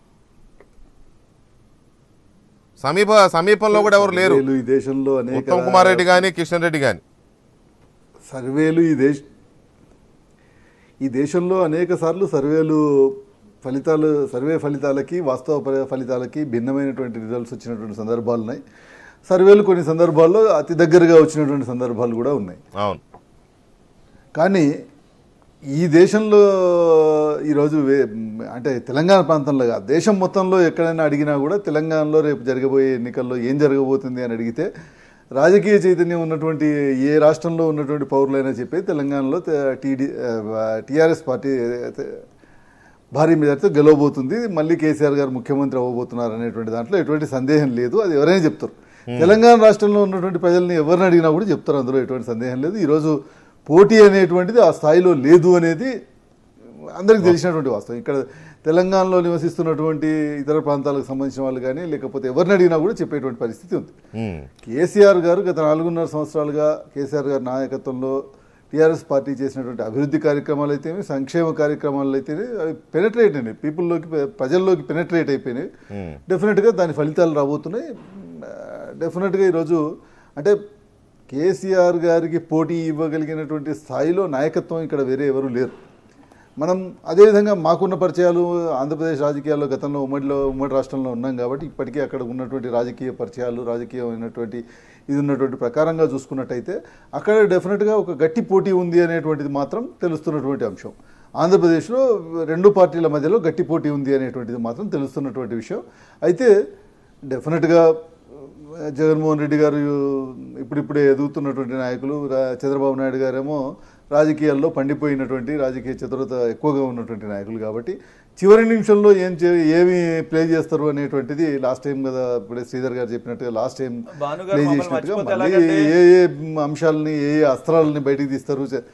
సమీప సమీపంలో కూడా ఎవరు లేరు సర్వేలు ఈ దేశంలో అనేక ఉత్తమ్ కుమార్ రెడ్డి కానీ కిషన్ రెడ్డి కానీ సర్వేలు ఈ దేశ ఈ దేశంలో అనేక సార్లు సర్వేలు ఫలితాలు సర్వే ఫలితాలకి వాస్తవ ప- ఫలితాలకి భిన్నమైనటువంటి రిజల్ట్స్ వచ్చినటువంటి సందర్భాలు ఉన్నాయి సర్వేలు కొన్ని సందర్భాల్లో అతి దగ్గరగా వచ్చినటువంటి సందర్భాలు కూడా ఉన్నాయి అవును కానీ ఈ దేశంలో ఈరోజు వే- అంటే తెలంగాణ ప్రాంతంలో కాదు దేశం మొత్తంలో ఎక్కడైనా అడిగినా కూడా తెలంగాణలో రేపు జరగబోయే ఎన్నికల్లో ఏం జరగబోతుంది అని అడిగితే రాజకీయ చైతన్యం ఉన్నటువంటి ఏ రాష్ట్రంలో ఉన్నటువంటి పౌరులైనా చెప్పి తెలంగాణలో టీడీ టీఆర్ఎస్ పార్టీ ఏదైతే భారీ మెజార్టీతో గెలవబోతుంది మళ్ళీ కేసీఆర్ గారు ముఖ్యమంత్రి అవ్వబోతున్నారు అనేటువంటి దాంట్లో ఎటువంటి సందేహం లేదు అది ఎవరైనా చెప్తారు తెలంగాణ రాష్ట్రంలో ఉన్నటువంటి ప్రజల్ని ఎవరిని అడిగినా కూడా చెప్తారు అందులో ఎటువంటి సందేహం లేదు ఈరోజు పోటీ అనేటువంటిది ఆ స్థాయిలో లేదు అనేది అందరికీ తెలిసినటువంటి వాస్తవం ఇక్కడ తెలంగాణలో నివసిస్తున్నటువంటి ఇతర ప్రాంతాలకు సంబంధించిన వాళ్ళు కానీ లేకపోతే ఎవరిని అడిగినా కూడా చెప్పేటువంటి పరిస్థితి ఉంది ఉమ్. కేసీఆర్ గారు గత నాలుగున్నర సంవత్సరాలుగా కేసీఆర్ గారి నాయకత్వంలో టీఆర్ఎస్ పార్టీ చేసినటువంటి అభివృద్ధి కార్యక్రమాలు అయితేనే సంక్షేమ కార్యక్రమాలు అయితేనే అవి పెనట్రేట్ అయినాయి పీపుల్లోకి పె- ప్రజల్లోకి పెనట్రేట్ అయిపోయినాయి డెఫినెట్గా దాని ఫలితాలు రాబోతున్నాయి డెఫినెట్గా ఈరోజు అంటే కేసీఆర్ గారికి పోటీ ఇవ్వగలిగినటువంటి స్థాయిలో నాయకత్వం ఇక్కడ వేరే ఎవరు లేరు మనం అదేవిధంగా మాకున్న పరిచయాలు ఆంధ్రప్రదేశ్ రాజకీయాల్లో గతంలో ఉమ్మడిలో ఉమ్మడి రాష్ట్రంలో ఉన్నాం కాబట్టి ఇప్పటికీ అక్కడ ఉన్నటువంటి రాజకీయ పరిచయాలు రాజకీయమైనటువంటి ఇది ఉన్నటువంటి ప్రకారంగా చూసుకున్నట్టయితే అక్కడ డెఫినెట్గా ఒక గట్టి పోటీ ఉంది అనేటువంటిది మాత్రం తెలుస్తున్నటువంటి అంశం ఆంధ్రప్రదేశ్లో రెండు పార్టీల మధ్యలో గట్టి పోటీ ఉంది అనేటువంటిది మాత్రం తెలుస్తున్నటువంటి విషయం అయితే డెఫినెట్గా జగన్మోహన్ రెడ్డి గారు ఇప్పుడిప్పుడే ఎదుగుతున్నటువంటి నాయకులు రా- చంద్రబాబు నాయుడు గారేమో రాజకీయాల్లో పండిపోయినటువంటి రాజకీయ చతురత ఎక్కువగా ఉన్నటువంటి నాయకులు కాబట్టి చివరి నిమిషంలో ఏం చే ఏమి ప్లే చేస్తారు అనేటువంటిది లాస్ట్ టైం కదా ఇప్పుడే శ్రీధర్ గారు చెప్పినట్టుగా లాస్ట్ టైం భాను గారు ప్లే మమ్మల్ని చేసినట్టుగా మర్చిపోతే మళ్ళీ ఎలాగంటే- ఏ ఏ అంశాలని ఏ ఏ అస్త్రాలని బయటికి తీస్తారు చ-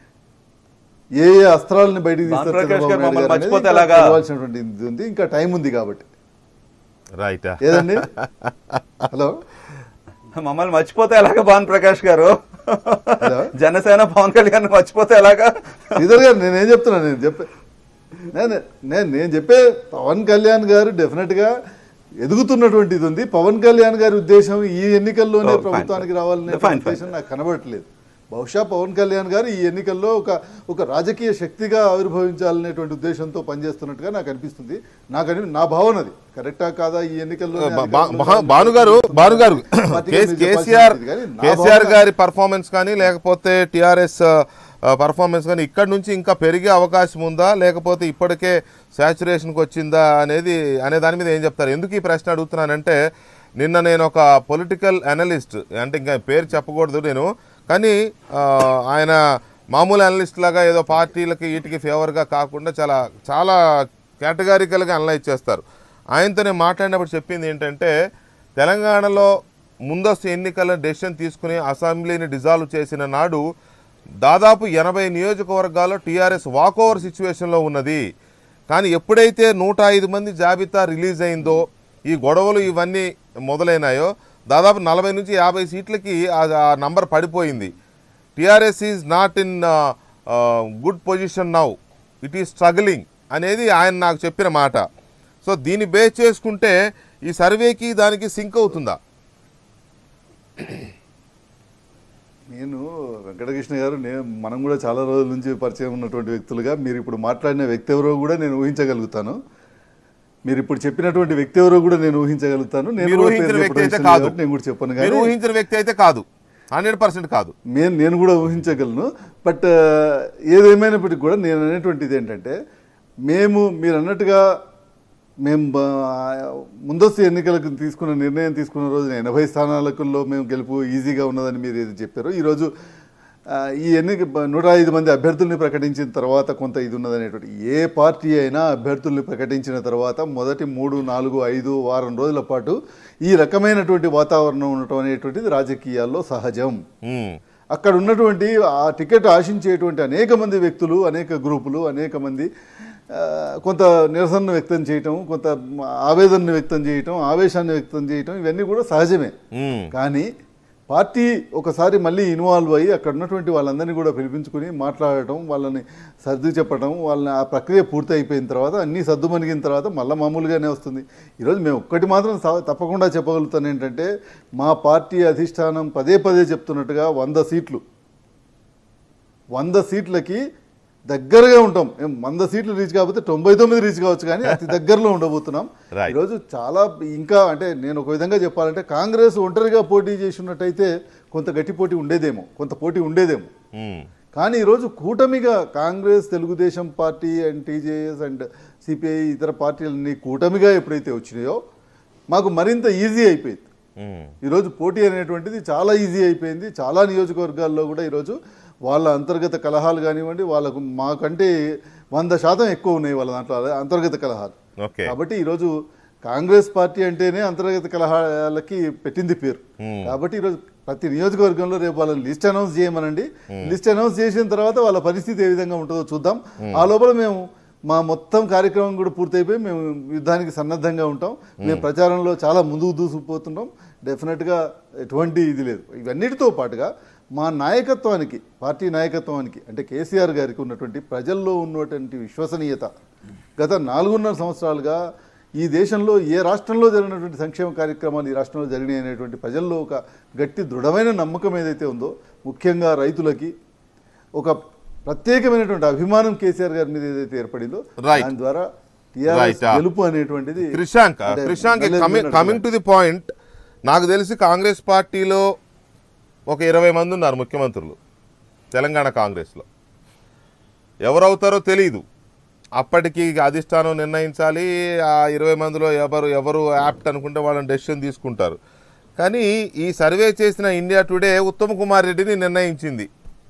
ఏ ఏ అస్త్రాలని బయటికి తీస్తారు భానుప్రకాష్ చంద్రబాబు గారు నాయుడు మమ్మల్ని గారు అనేది మర్చిపోతే ఇంకా ఎలాగా? తెలవాల్సినటువంటి ఇది ఉంది ఇంకా టైం ఉంది కాబట్టి రైట్ ఏదండి హలో మమ్మల్ని మర్చిపోతే ఎలాగా భాను ప్రకాష్ గారు హలో? జనసేన పవన్ కళ్యాణ్ మర్చిపోతే ఎలాగా శ్రీధర్ గారు నేనేం చెప్తున్నా నేను చెప్పే నేను నేను నేను చెప్పే పవన్ కళ్యాణ్ గారు డెఫినెట్గా ఎదుగుతున్నటువంటి ఇది ఉంది పవన్ కళ్యాణ్ గారి ఉద్దేశం ఈ ఎన్నికల్లోనే Oh, fine, ప్రభుత్వానికి fine. రావాలనే Fine, fine. ఉద్దేశం నాకు కనబడట్లేదు బహుశా పవన్ కళ్యాణ్ గారు ఈ ఎన్నికల్లో ఒక ఒక రాజకీయ శక్తిగా ఆవిర్భవించాలనేటువంటి ఉద్దేశంతో పనిచేస్తున్నట్టుగా నాకు అనిపిస్తుంది నాకు అని నా భావన అది కరెక్టా కాదా ఈ ఎన్నికల్లో బా- బా- బా- భానుగారు భానుగారు కేస్- కేసీఆర్ కేసీఆర్ గారి పర్ఫార్మెన్స్ కానీ లేకపోతే టిఆర్ఎస్ పర్ఫార్మెన్స్ కానీ ఇక్కడ నుంచి ఇంకా పెరిగే అవకాశం ఉందా లేకపోతే ఇప్పటికే శాచురేషన్కి వచ్చిందా అనేది అనే దాని మీద ఏం చెప్తారు ఎందుకు ఈ ప్రశ్న అడుగుతున్నానంటే నిన్న నేను ఒక పొలిటికల్ అనలిస్ట్ అంటే ఇంకా పేరు చెప్పకూడదు నేను కానీ ఆ, ఆయన మామూలు అనలిస్ట్ లాగా ఏదో పార్టీలకి వీటికి ఫేవర్గా కాకుండా చాలా చాలా కేటగారికల్గా అనలైజ్ చేస్తారు ఆయనతో నేను మాట్లాడినప్పుడు చెప్పింది ఏంటంటే తెలంగాణలో ముందస్తు ఎన్నికల డెసిషన్ తీసుకుని అసెంబ్లీని డిజాల్వ్ చేసిన నాడు దాదాపు ఎనభై నియోజకవర్గాల్లో టీఆర్ఎస్ వాకోవర్ సిచ్యువేషన్లో ఉన్నది కానీ ఎప్పుడైతే నూట ఐదు మంది జాబితా రిలీజ్ అయిందో ఈ గొడవలు ఇవన్నీ మొదలైనాయో దాదాపు నలభై నుంచి యాభై సీట్లకి ఆ- ఆ నంబర్ పడిపోయింది TRS is not in good position now it is struggling అనేది ఆయన నాకు చెప్పిన మాట సో దీన్ని బేస్ చేసుకుంటే ఈ సర్వేకి దానికి సింక్ అవుతుందా నేను వెంకటకృష్ణ గారు నేను మనం కూడా చాలా రోజుల నుంచి పరిచయం ఉన్నటువంటి వ్యక్తులుగా మీరు ఇప్పుడు మాట్లాడిన వ్యక్తి ఎవరో కూడా నేను ఊహించగలుగుతాను మీరు ఇప్పుడు చెప్పినటువంటి వ్యక్తి ఎవరో కూడా నేను ఊహించగలుగుతాను నేను మీరు కూడా ఊహించిన పేరు వ్యక్తి అయితే చెప్పడం ఇష్టం కాదు కాబట్టి నేను కూడా చెప్పను మీరు కానీ ఊహించిన వ్యక్తి అయితే కాదు హండ్రెడ్ పర్సెంట్ కాదు నేను నేను కూడా ఊహించగలను బట్ ఏదేమైనప్పటికీ కూడా నేను అనేటువంటిది ఏంటంటే మేము మీరు అన్నట్టుగా మేము బా- ముందస్తు ఎన్నికలకు తీసుకున్న నిర్ణయం తీసుకున్న రోజున ఎనభై స్థానాలలో మేము గెలుపు ఈజీగా ఉన్నదని మీరు ఏది చెప్పారో ఈరోజు ఆ, ఈ ఎన్నిక బ- నూట ఐదు మంది అభ్యర్థుల్ని ప్రకటించిన తర్వాత కొంత ఇది ఉన్నదనేటువంటి ఏ పార్టీ అయినా అభ్యర్థుల్ని ప్రకటించిన తర్వాత మొదటి మూడు నాలుగు ఐదు వారం రోజుల పాటు ఈ రకమైనటువంటి వాతావరణం ఉండటం అనేటువంటిది రాజకీయాల్లో సహజం ఉమ్, అక్కడ ఉన్నటువంటి ఆ టికెట్ ఆశించేటువంటి అనేక మంది వ్యక్తులు అనేక గ్రూపులు అనేక మంది ఆ, కొంత నిరసనను వ్యక్తం చేయటం కొంత ఆవేదనను వ్యక్తం చేయటం ఆవేశాన్ని వ్యక్తం చేయటం ఇవన్నీ కూడా సహజమే ఉమ్, కానీ పార్టీ ఒకసారి మళ్ళీ ఇన్వాల్వ్ అయ్యి అక్కడ ఉన్నటువంటి వాళ్ళందరినీ కూడా పిలిపించుకుని మాట్లాడటం వాళ్ళని సర్ది చెప్పడం వాళ్ళని ఆ ప్రక్రియ పూర్తి అయిపోయిన తర్వాత అన్నీ సర్దు మణిగిన తర్వాత మళ్ళీ మామూలుగానే వస్తుంది ఈరోజు మేము ఒక్కటి మాత్రం స- తప్పకుండా చెప్పగలుగుతాను ఏంటంటే మా పార్టీ అధిష్టానం పదే పదే చెప్తున్నట్టుగా వంద సీట్లు వంద సీట్లకి దగ్గరగా ఉంటాం ఏం వంద సీట్లు రీచ్ కాకపోతే తొంభై తొమ్మిది రీచ్ కావచ్చు కానీ అతి దగ్గరలో ఉండబోతున్నాం Right. ఈరోజు చాలా ఇంకా అంటే నేను ఒక విధంగా చెప్పాలంటే కాంగ్రెస్ ఒంటరిగా పోటీ చేసినట్టయితే కొంత గట్టి పోటీ ఉండేదేమో కొంత పోటీ ఉండేదేమో ఉమ్, కానీ ఈరోజు కూటమిగా Congress Telugu Desam party and TJS and CPI ఇతర పార్టీలన్నీ కూటమిగా ఎప్పుడైతే వచ్చినాయో మాకు మరింత ఈజీ అయిపోయింది ఉమ్, ఈరోజు పోటీ అనేటువంటిది చాలా ఈజీ అయిపోయింది చాలా నియోజకవర్గాల్లో కూడా ఈరోజు వాళ్ళ అంతర్గత కలహాలు కానివ్వండి వాళ్ళకు మాకంటే వంద శాతం ఎక్కువ ఉన్నాయి వాళ్ళ దాంట్లో అంతర్గత కలహాలు ఓకే కాబట్టి ఈరోజు కాంగ్రెస్ పార్టీ అంటేనే అంతర్గత కలహాలకి పెట్టింది పేరు కాబట్టి ఈరోజు ప్రతి నియోజకవర్గంలో రేపు వాళ్ళని లిస్ట్ అనౌన్స్ చేయమనండి లిస్ట్ అనౌన్స్ చేసిన తర్వాత వాళ్ళ పరిస్థితి ఏ విధంగా ఉంటుందో చూద్దాం ఆ లోపల మేము మా మొత్తం కార్యక్రమం కూడా పూర్తయిపోయి మేము యుద్ధానికి సన్నద్ధంగా ఉంటాం మేము ప్రచారంలో చాలా ముందుకు దూసుకుపోతున్నాం డెఫినెట్గా ఎటువంటి ఇది లేదు ఇవన్నిటితో పాటుగా మా నాయకత్వానికి పార్టీ నాయకత్వానికి అంటే కేసీఆర్ గారికి ఉన్నటువంటి ప్రజల్లో ఉన్నటువంటి విశ్వసనీయత గత నాలుగున్నర సంవత్సరాలుగా ఈ దేశంలో ఏ రాష్ట్రంలో జరిగినటువంటి సంక్షేమ కార్యక్రమాలు ఈ రాష్ట్రంలో జరిగినాయి అనేటువంటి ప్రజల్లో ఒక గట్టి దృఢమైన నమ్మకం ఏదైతే ఉందో ముఖ్యంగా రైతులకి ఒక ప్రత్యేకమైనటువంటి అభిమానం కేసీఆర్ గారి మీద ఏదైతే ఏర్పడిందో Right. దాని ద్వారా టీఆర్ఎస్ Right, ah. గెలుపు అనేటువంటిది క్రిషాంక్ అంటే క్రిషాంక్ మళ్ళీ కమింగ్ విన్నట్టు కమింగ్ టు ది పాయింట్ నాకు తెలిసి కాంగ్రెస్ పార్టీలో ఒక ఇరవై మంది ఉన్నారు ముఖ్యమంత్రులు తెలంగాణ కాంగ్రెస్లో ఎవరవుతారో తెలియదు అప్పటికి అధిష్టానం నిర్ణయించాలి ఆ ఇరవై మందిలో ఎవరు ఎవరు యాప్ట్ అనుకుంటే వాళ్ళని డెసిషన్ తీసుకుంటారు కానీ ఈ సర్వే చేసిన ఇండియా టుడే ఉత్తమ్ కుమార్ రెడ్డిని నిర్ణయించింది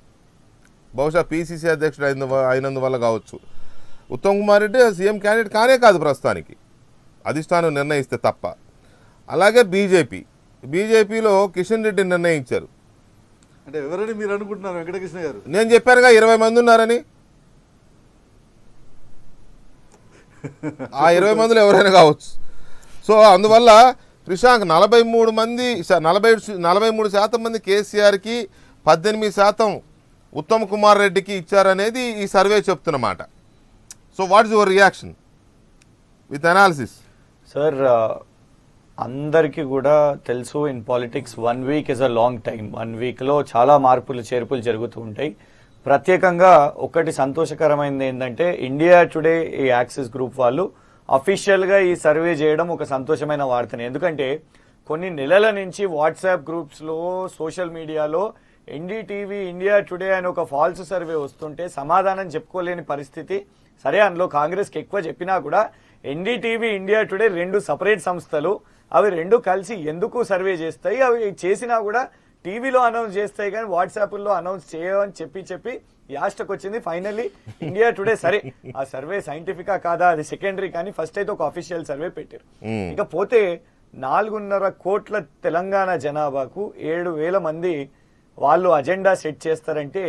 బహుశా పీసీసీ అధ్యక్షుడు అయిన అయినందువల్ల కావచ్చు ఉత్తమ్ కుమార్ రెడ్డి సీఎం క్యాండిడేట్ కానే కాదు ప్రస్తుతానికి అధిష్టానం నిర్ణయిస్తే తప్ప అలాగే బీజేపీ బీజేపీలో కిషన్ రెడ్డిని నిర్ణయించారు అంటే ఎవరని మీరు అనుకుంటున్నారు వెంకటకృష్ణ గారు నేను చెప్పానుగా ఇరవై మంది ఉన్నారని ఆ ఇరవై మందిలో ఎవరైనా కావచ్చు సో అందువల్ల క్రిషాంక్ నలభై మూడు మంది శ- నలభై నలభై మూడు శాతం మంది కేసీఆర్కి పద్దెనిమిది శాతం ఉత్తమ్ కుమార్ రెడ్డికి ఇచ్చారనేది ఈ సర్వే చెప్తున్నమాట so what is your reaction with analysis sir అందరికీ కూడా తెలుసు in politics one week is a long time one వీక్లో చాలా మార్పులు చేర్పులు జరుగుతూ ఉంటాయి ప్రత్యేకంగా ఒకటి సంతోషకరమైనది ఏంటంటే ఇండియా టుడే ఈ యాక్సిస్ గ్రూప్ వాళ్ళు అఫీషియల్గా ఈ సర్వే చేయడం ఒక సంతోషమైన వార్తనే ఎందుకంటే కొన్ని నెలల నుంచి వాట్సాప్ గ్రూప్స్లో సోషల్ మీడియాలో ఎన్డీటీవీ ఇండియా టుడే అని ఒక ఫాల్స్ సర్వే వస్తుంటే సమాధానం చెప్పుకోలేని పరిస్థితి సరే అందులో కాంగ్రెస్కి ఎక్కువ చెప్పినా కూడా ఎన్డీటీవీ ఇండియా టుడే రెండు సపరేట్ సంస్థలు అవి రెండు కలిసి ఎందుకు సర్వే చేస్తాయి అవి చేసినా కూడా టీవీలో అనౌన్స్ చేస్తాయి కానీ వాట్సాప్లో అనౌన్స్ చేయమని చెప్పి చెప్పి యాస్టకు వచ్చింది ఫైనల్లీ ఇండియా టుడే సరే ఆ సర్వే సైంటిఫికా కాదా అది సెకండరీ కానీ ఫస్ట్ అయితే ఒక అఫీషియల్ సర్వే పెట్టారు ఇక పోతే నాలుగున్నర కోట్ల తెలంగాణ జనాభాకు ఏడు వేల మంది వాళ్ళు అజెండా సెట్ చేస్తారంటే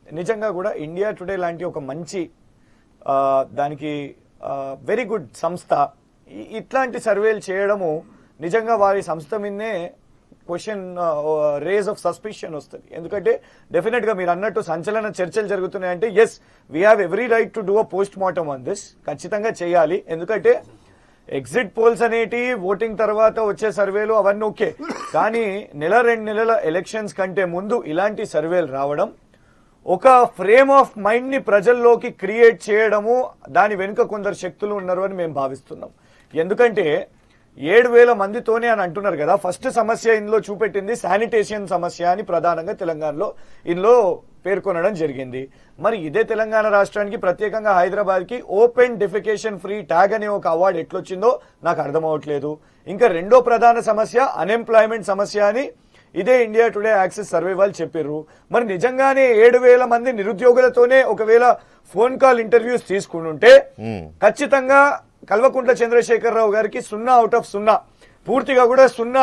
నిజంగా కూడా ఇండియా టుడే లాంటి ఒక మంచి ఆ, దానికి వెరీ గుడ్ సంస్థ ఇ- ఇట్లాంటి సర్వేలు చేయడము నిజంగా వారి సంస్థ మీదనే క్వశ్చన్ రేజ్ ఆఫ్ సస్పిషన్ వస్తుంది ఎందుకంటే డెఫినెట్ గా మీరు అన్నట్టు సంచలన చర్చలు జరుగుతున్నాయంటే yes we have every right to do a post mortem on this ఖచ్చితంగా చేయాలి ఎందుకంటే ఎగ్జిట్ పోల్స్ అనేటి ఓటింగ్ తర్వాత వచ్చే సర్వేలు అవన్నీ ఓకే కానీ నెల రెండు నెలల ఎలక్షన్స్ కంటే ముందు ఇలాంటి సర్వేలు రావడం ఒక ఫ్రేమ్ ఆఫ్ మైండ్ ని ప్రజల్లోకి క్రియేట్ చేయడము దాని వెనుక కొందరు శక్తులు ఉన్నారు అని మేము భావిస్తున్నాం ఎందుకంటే ఏడు వేల మందితోనే అని అంటున్నారు కదా ఫస్ట్ సమస్య ఇందులో చూపెట్టింది శానిటేషన్ సమస్య అని ప్రధానంగా తెలంగాణలో ఇందులో పేర్కొనడం జరిగింది మరి ఇదే తెలంగాణ రాష్ట్రానికి ప్రత్యేకంగా హైదరాబాద్ కి ఓపెన్ డెఫికేషన్ ఫ్రీ ట్యాగ్ అనే ఒక అవార్డు ఎట్లొచ్చిందో నాకు అర్థం అవ్వట్లేదు ఇంకా రెండో ప్రధాన సమస్య అన్ఎంప్లాయ్మెంట్ సమస్య అని ఇదే ఇండియా టుడే యాక్సెస్ సర్వే వాళ్ళు చెప్పారు మరి నిజంగానే ఏడు వేల మంది నిరుద్యోగులతోనే ఒకవేళ ఫోన్ కాల్ ఇంటర్వ్యూస్ తీసుకుని ఉంటే ఖచ్చితంగా కల్వకుంట్ల చంద్రశేఖరరావు గారికి సున్నా అవుట్ ఆఫ్ సున్నా పూర్తిగా కూడా సున్నా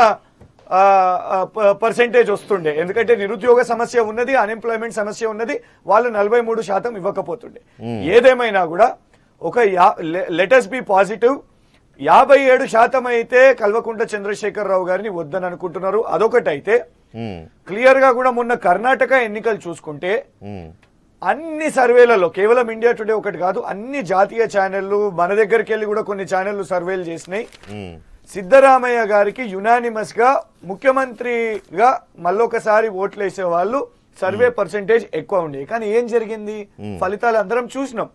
పర్సెంటేజ్ వస్తుండే ఎందుకంటే నిరుద్యోగ సమస్య ఉన్నది అన్ఎంప్లాయ్మెంట్ సమస్య ఉన్నది వాళ్ళు నలభై మూడు శాతం ఇవ్వకపోతుండే ఏదేమైనా కూడా ఒక లెటస్ బి పాజిటివ్ యాభై ఏడు శాతం అయితే కల్వకుంట్ల చంద్రశేఖరరావు గారిని వద్దని అనుకుంటున్నారు అదొకటి అయితే ఉమ్, క్లియర్ గా కూడా మొన్న కర్ణాటక ఎన్నికలు చూసుకుంటే ఉమ్, అన్ని సర్వేలలో కేవలం ఇండియా టుడే ఒకటి కాదు అన్ని జాతీయ ఛానళ్లు మన దగ్గరికి వెళ్ళి కూడా కొన్ని ఛానళ్లు సర్వేలు చేసినాయి ఉమ్, సిద్ధరామయ్య గారికి యునానిమస్ గా ముఖ్యమంత్రిగా మళ్ళొకసారి ఓట్లు వేసే వాళ్ళు సర్వే పర్సెంటేజ్ ఎక్కువ ఉండేవి కానీ ఏం జరిగింది ఫలితాలు అందరం చూసినాం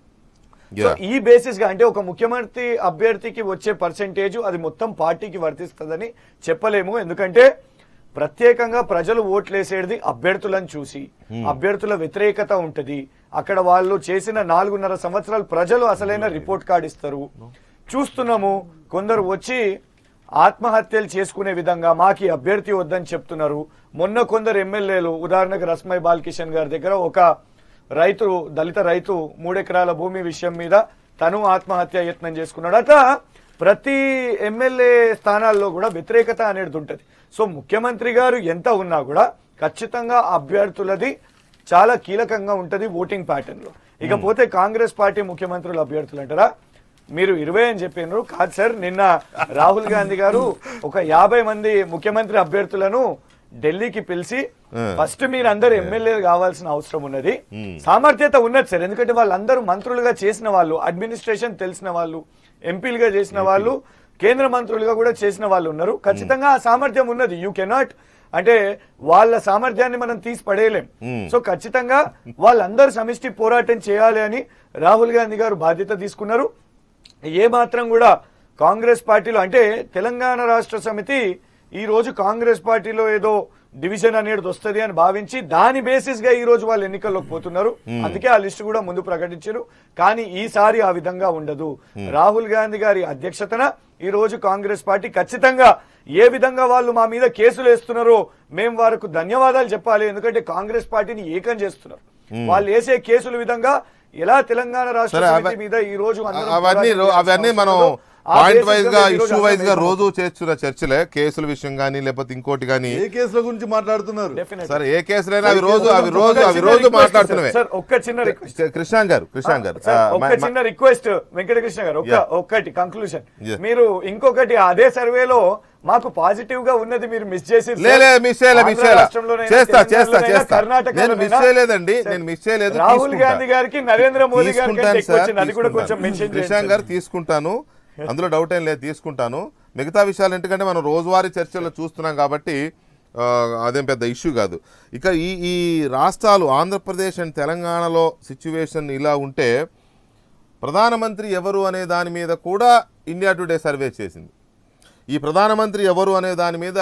సో Yeah. ఈ బేసిస్ గా అంటే ఒక ముఖ్యమంత్రి అభ్యర్థికి వచ్చే పర్సెంటేజ్ అది మొత్తం పార్టీకి వర్తిస్తుందని చెప్పలేము ఎందుకంటే ప్రత్యేకంగా ప్రజలు ఓట్లేసేది అభ్యర్థులను చూసి అభ్యర్థుల వ్యతిరేకత ఉంటది అక్కడ వాళ్ళు చేసిన నాలుగున్నర సంవత్సరాలు ప్రజలు అసలైన రిపోర్ట్ కార్డు ఇస్తారు చూస్తున్నాము కొందరు వచ్చి ఆత్మహత్యలు చేసుకునే విధంగా మాకు ఈ అభ్యర్థి వద్దని చెప్తున్నారు మొన్న కొందరు ఎమ్మెల్యేలు ఉదాహరణకు రస్మై బాలకిషన్ గారి దగ్గర ఒక రైతు దళిత రైతు మూడెకరాల భూమి విషయం మీద తను ఆత్మహత్య యత్నం చేసుకున్నాడు అట్లా ప్రతి ఎమ్మెల్యే స్థానాల్లో కూడా వ్యతిరేకత అనేది ఉంటుంది సో ముఖ్యమంత్రి గారు ఎంత ఉన్నా కూడా ఖచ్చితంగా అభ్యర్థులది చాలా కీలకంగా ఉంటది ఓటింగ్ ప్యాటర్న్ లో ఇకపోతే కాంగ్రెస్ పార్టీ ముఖ్యమంత్రుల అభ్యర్థులు అంటారా మీరు ఇరవై అని చెప్పినారు కాదు సార్ నిన్న రాహుల్ గాంధీ గారు ఒక యాభై మంది ముఖ్యమంత్రి అభ్యర్థులను ఢిల్లీకి పిలిచి ఫస్ట్ మీరు అందరు ఎమ్మెల్యేలు కావాల్సిన అవసరం ఉన్నది సామర్థ్యత ఉన్నది సార్ ఎందుకంటే వాళ్ళందరూ మంత్రులుగా చేసిన వాళ్ళు అడ్మినిస్ట్రేషన్ తెలిసిన వాళ్ళు ఎంపీలుగా చేసిన వాళ్ళు కేంద్ర మంత్రులుగా కూడా చేసిన వాళ్ళు ఉన్నారు ఖచ్చితంగా ఆ సామర్థ్యం ఉన్నది యూ కెనాట్ అంటే వాళ్ళ సామర్థ్యాన్ని మనం తీసి పడేయలేం సో ఖచ్చితంగా వాళ్ళందరూ సమిష్టి పోరాటం చేయాలి అని రాహుల్ గాంధీ గారు బాధ్యత తీసుకున్నారు ఏ మాత్రం కూడా కాంగ్రెస్ పార్టీలో అంటే తెలంగాణ రాష్ట్ర సమితి ఈ రోజు కాంగ్రెస్ పార్టీలో ఏదో డివిజన్ అనేది వస్తది అని భావించి దాని బేసిస్ గా ఈ రోజు వాళ్ళు ఎన్నికల్లోకి పోతున్నారు అందుకే ఆ లిస్టు కూడా ముందు ప్రకటించారు కానీ ఈసారి ఆ విధంగా ఉండదు రాహుల్ గాంధీ గారి అధ్యక్షతన ఈ రోజు కాంగ్రెస్ పార్టీ ఖచ్చితంగా ఏ విధంగా వాళ్ళు మా మీద కేసులు వేస్తున్నారో మేము వారికి ధన్యవాదాలు చెప్పాలి ఎందుకంటే కాంగ్రెస్ పార్టీని ఏకం చేస్తున్నారు వాళ్ళు వేసే కేసుల విధంగా ఎలా తెలంగాణ రాష్ట్ర సరే, సమితి అవ- మీద ఈ రోజు అందరం అవన్నీ పోరాటం రో- చేయాల్సిన అవన్నీ మనం అవసరం ఉందో, ఆ పాయింట్ basis వైజ్ గా గా ఈ రోజు ఇష్యూ వైజ్ గా అందరం రోజు చేస్తున్న చర్చలే కేసుల విషయం కానీ లేకపోతే ఇంకోటి కానీ ఏ కేసుల గురించి మాట్లాడుతున్నారు Definitely. సరే ఏ కేసులైనా అవి రోజు అవి ఒక్క రోజు అవి చిన్న రోజు request మాట్లాడుతున్నవే సార్, ఒక్క చిన్న రిక్వెస్ట్ కృష్ణాంగ్ గారు కృష్ణాంగ్ గారు సార్, ఆ, ఒక్క మా- మా- చిన్న రిక్వెస్ట్ వెంకటకృష్ణ గారు ఒక్క Yeah. ఒక్కటి కంక్లూజన్ Yeah. మీరు ఇంకొకటి అదే సర్వేలో మాకు పాజిటివ్ గా ఉన్నది మీరు మిస్ చేసి లే, లే, మిస్ చేయలే, మిస్ చేయలే. చేస్తా, చేస్తా, చేస్తా. నేను మిస్ చేయలేదండి, నేను మిస్ చేయలేదు, రాహుల్ తీసుకుంటా. గాంధీ గారికి నరేంద్ర మోదీ గారికి తీసుకుంటాను ఎక్కువ సార్, వచ్చింది అది కూడా కొంచెం తీసుకుంటాను. మెన్షన్ కృష్ణాంగ్ గారు తీసుకుంటాను అందులో డౌట్ ఏం లేదు తీసుకుంటాను మిగతా విషయాలు ఎందుకంటే మనం రోజువారీ చర్చల్లో చూస్తున్నాం కాబట్టి ఆ, అదేం పెద్ద ఇష్యూ కాదు ఇక ఈ ఈ రాష్ట్రాలు ఆంధ్రప్రదేశ్ అండ్ తెలంగాణలో సిచ్యువేషన్ ఇలా ఉంటే ప్రధానమంత్రి ఎవరు అనే దాని మీద కూడా ఇండియా టుడే సర్వే చేసింది ఈ ప్రధానమంత్రి ఎవరు అనే దాని మీద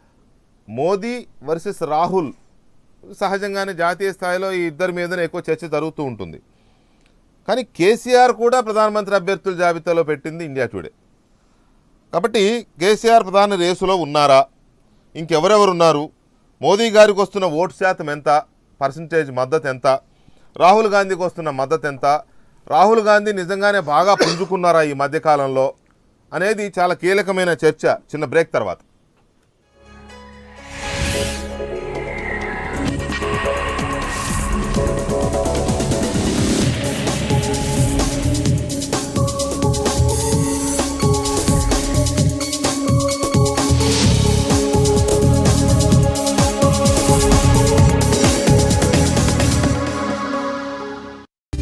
మోదీ వర్సెస్ రాహుల్ సహజంగానే జాతీయ స్థాయిలో ఈ ఇద్దరి మీదనే ఎక్కువ చర్చ జరుగుతూ ఉంటుంది కానీ కేసీఆర్ కూడా ప్రధానమంత్రి అభ్యర్థుల జాబితాలో పెట్టింది ఇండియా టుడే కాబట్టి కేసీఆర్ ప్రధాని రేసులో ఉన్నారా ఇంకెవరెవరు ఉన్నారు మోదీ గారికి వస్తున్న ఓటు శాతం ఎంత పర్సంటేజ్ మద్దతు ఎంత రాహుల్ గాంధీకి వస్తున్న మద్దతు ఎంత రాహుల్ గాంధీ నిజంగానే బాగా పుంజుకున్నారా ఈ మధ్యకాలంలో అనేది చాలా కీలకమైన చర్చ చిన్న బ్రేక్ తర్వాత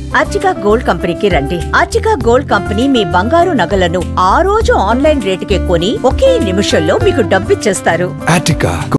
అర్చికా గోల్డ్ కంపెనీకి రండి అర్చికా గోల్డ్ కంపెనీ మీ బంగారు నగలను ఆ రోజు ఆన్లైన్ రేటుకే కొని ఒకే నిమిషంలో మీకు డబ్బిచ్చేస్తారు Attica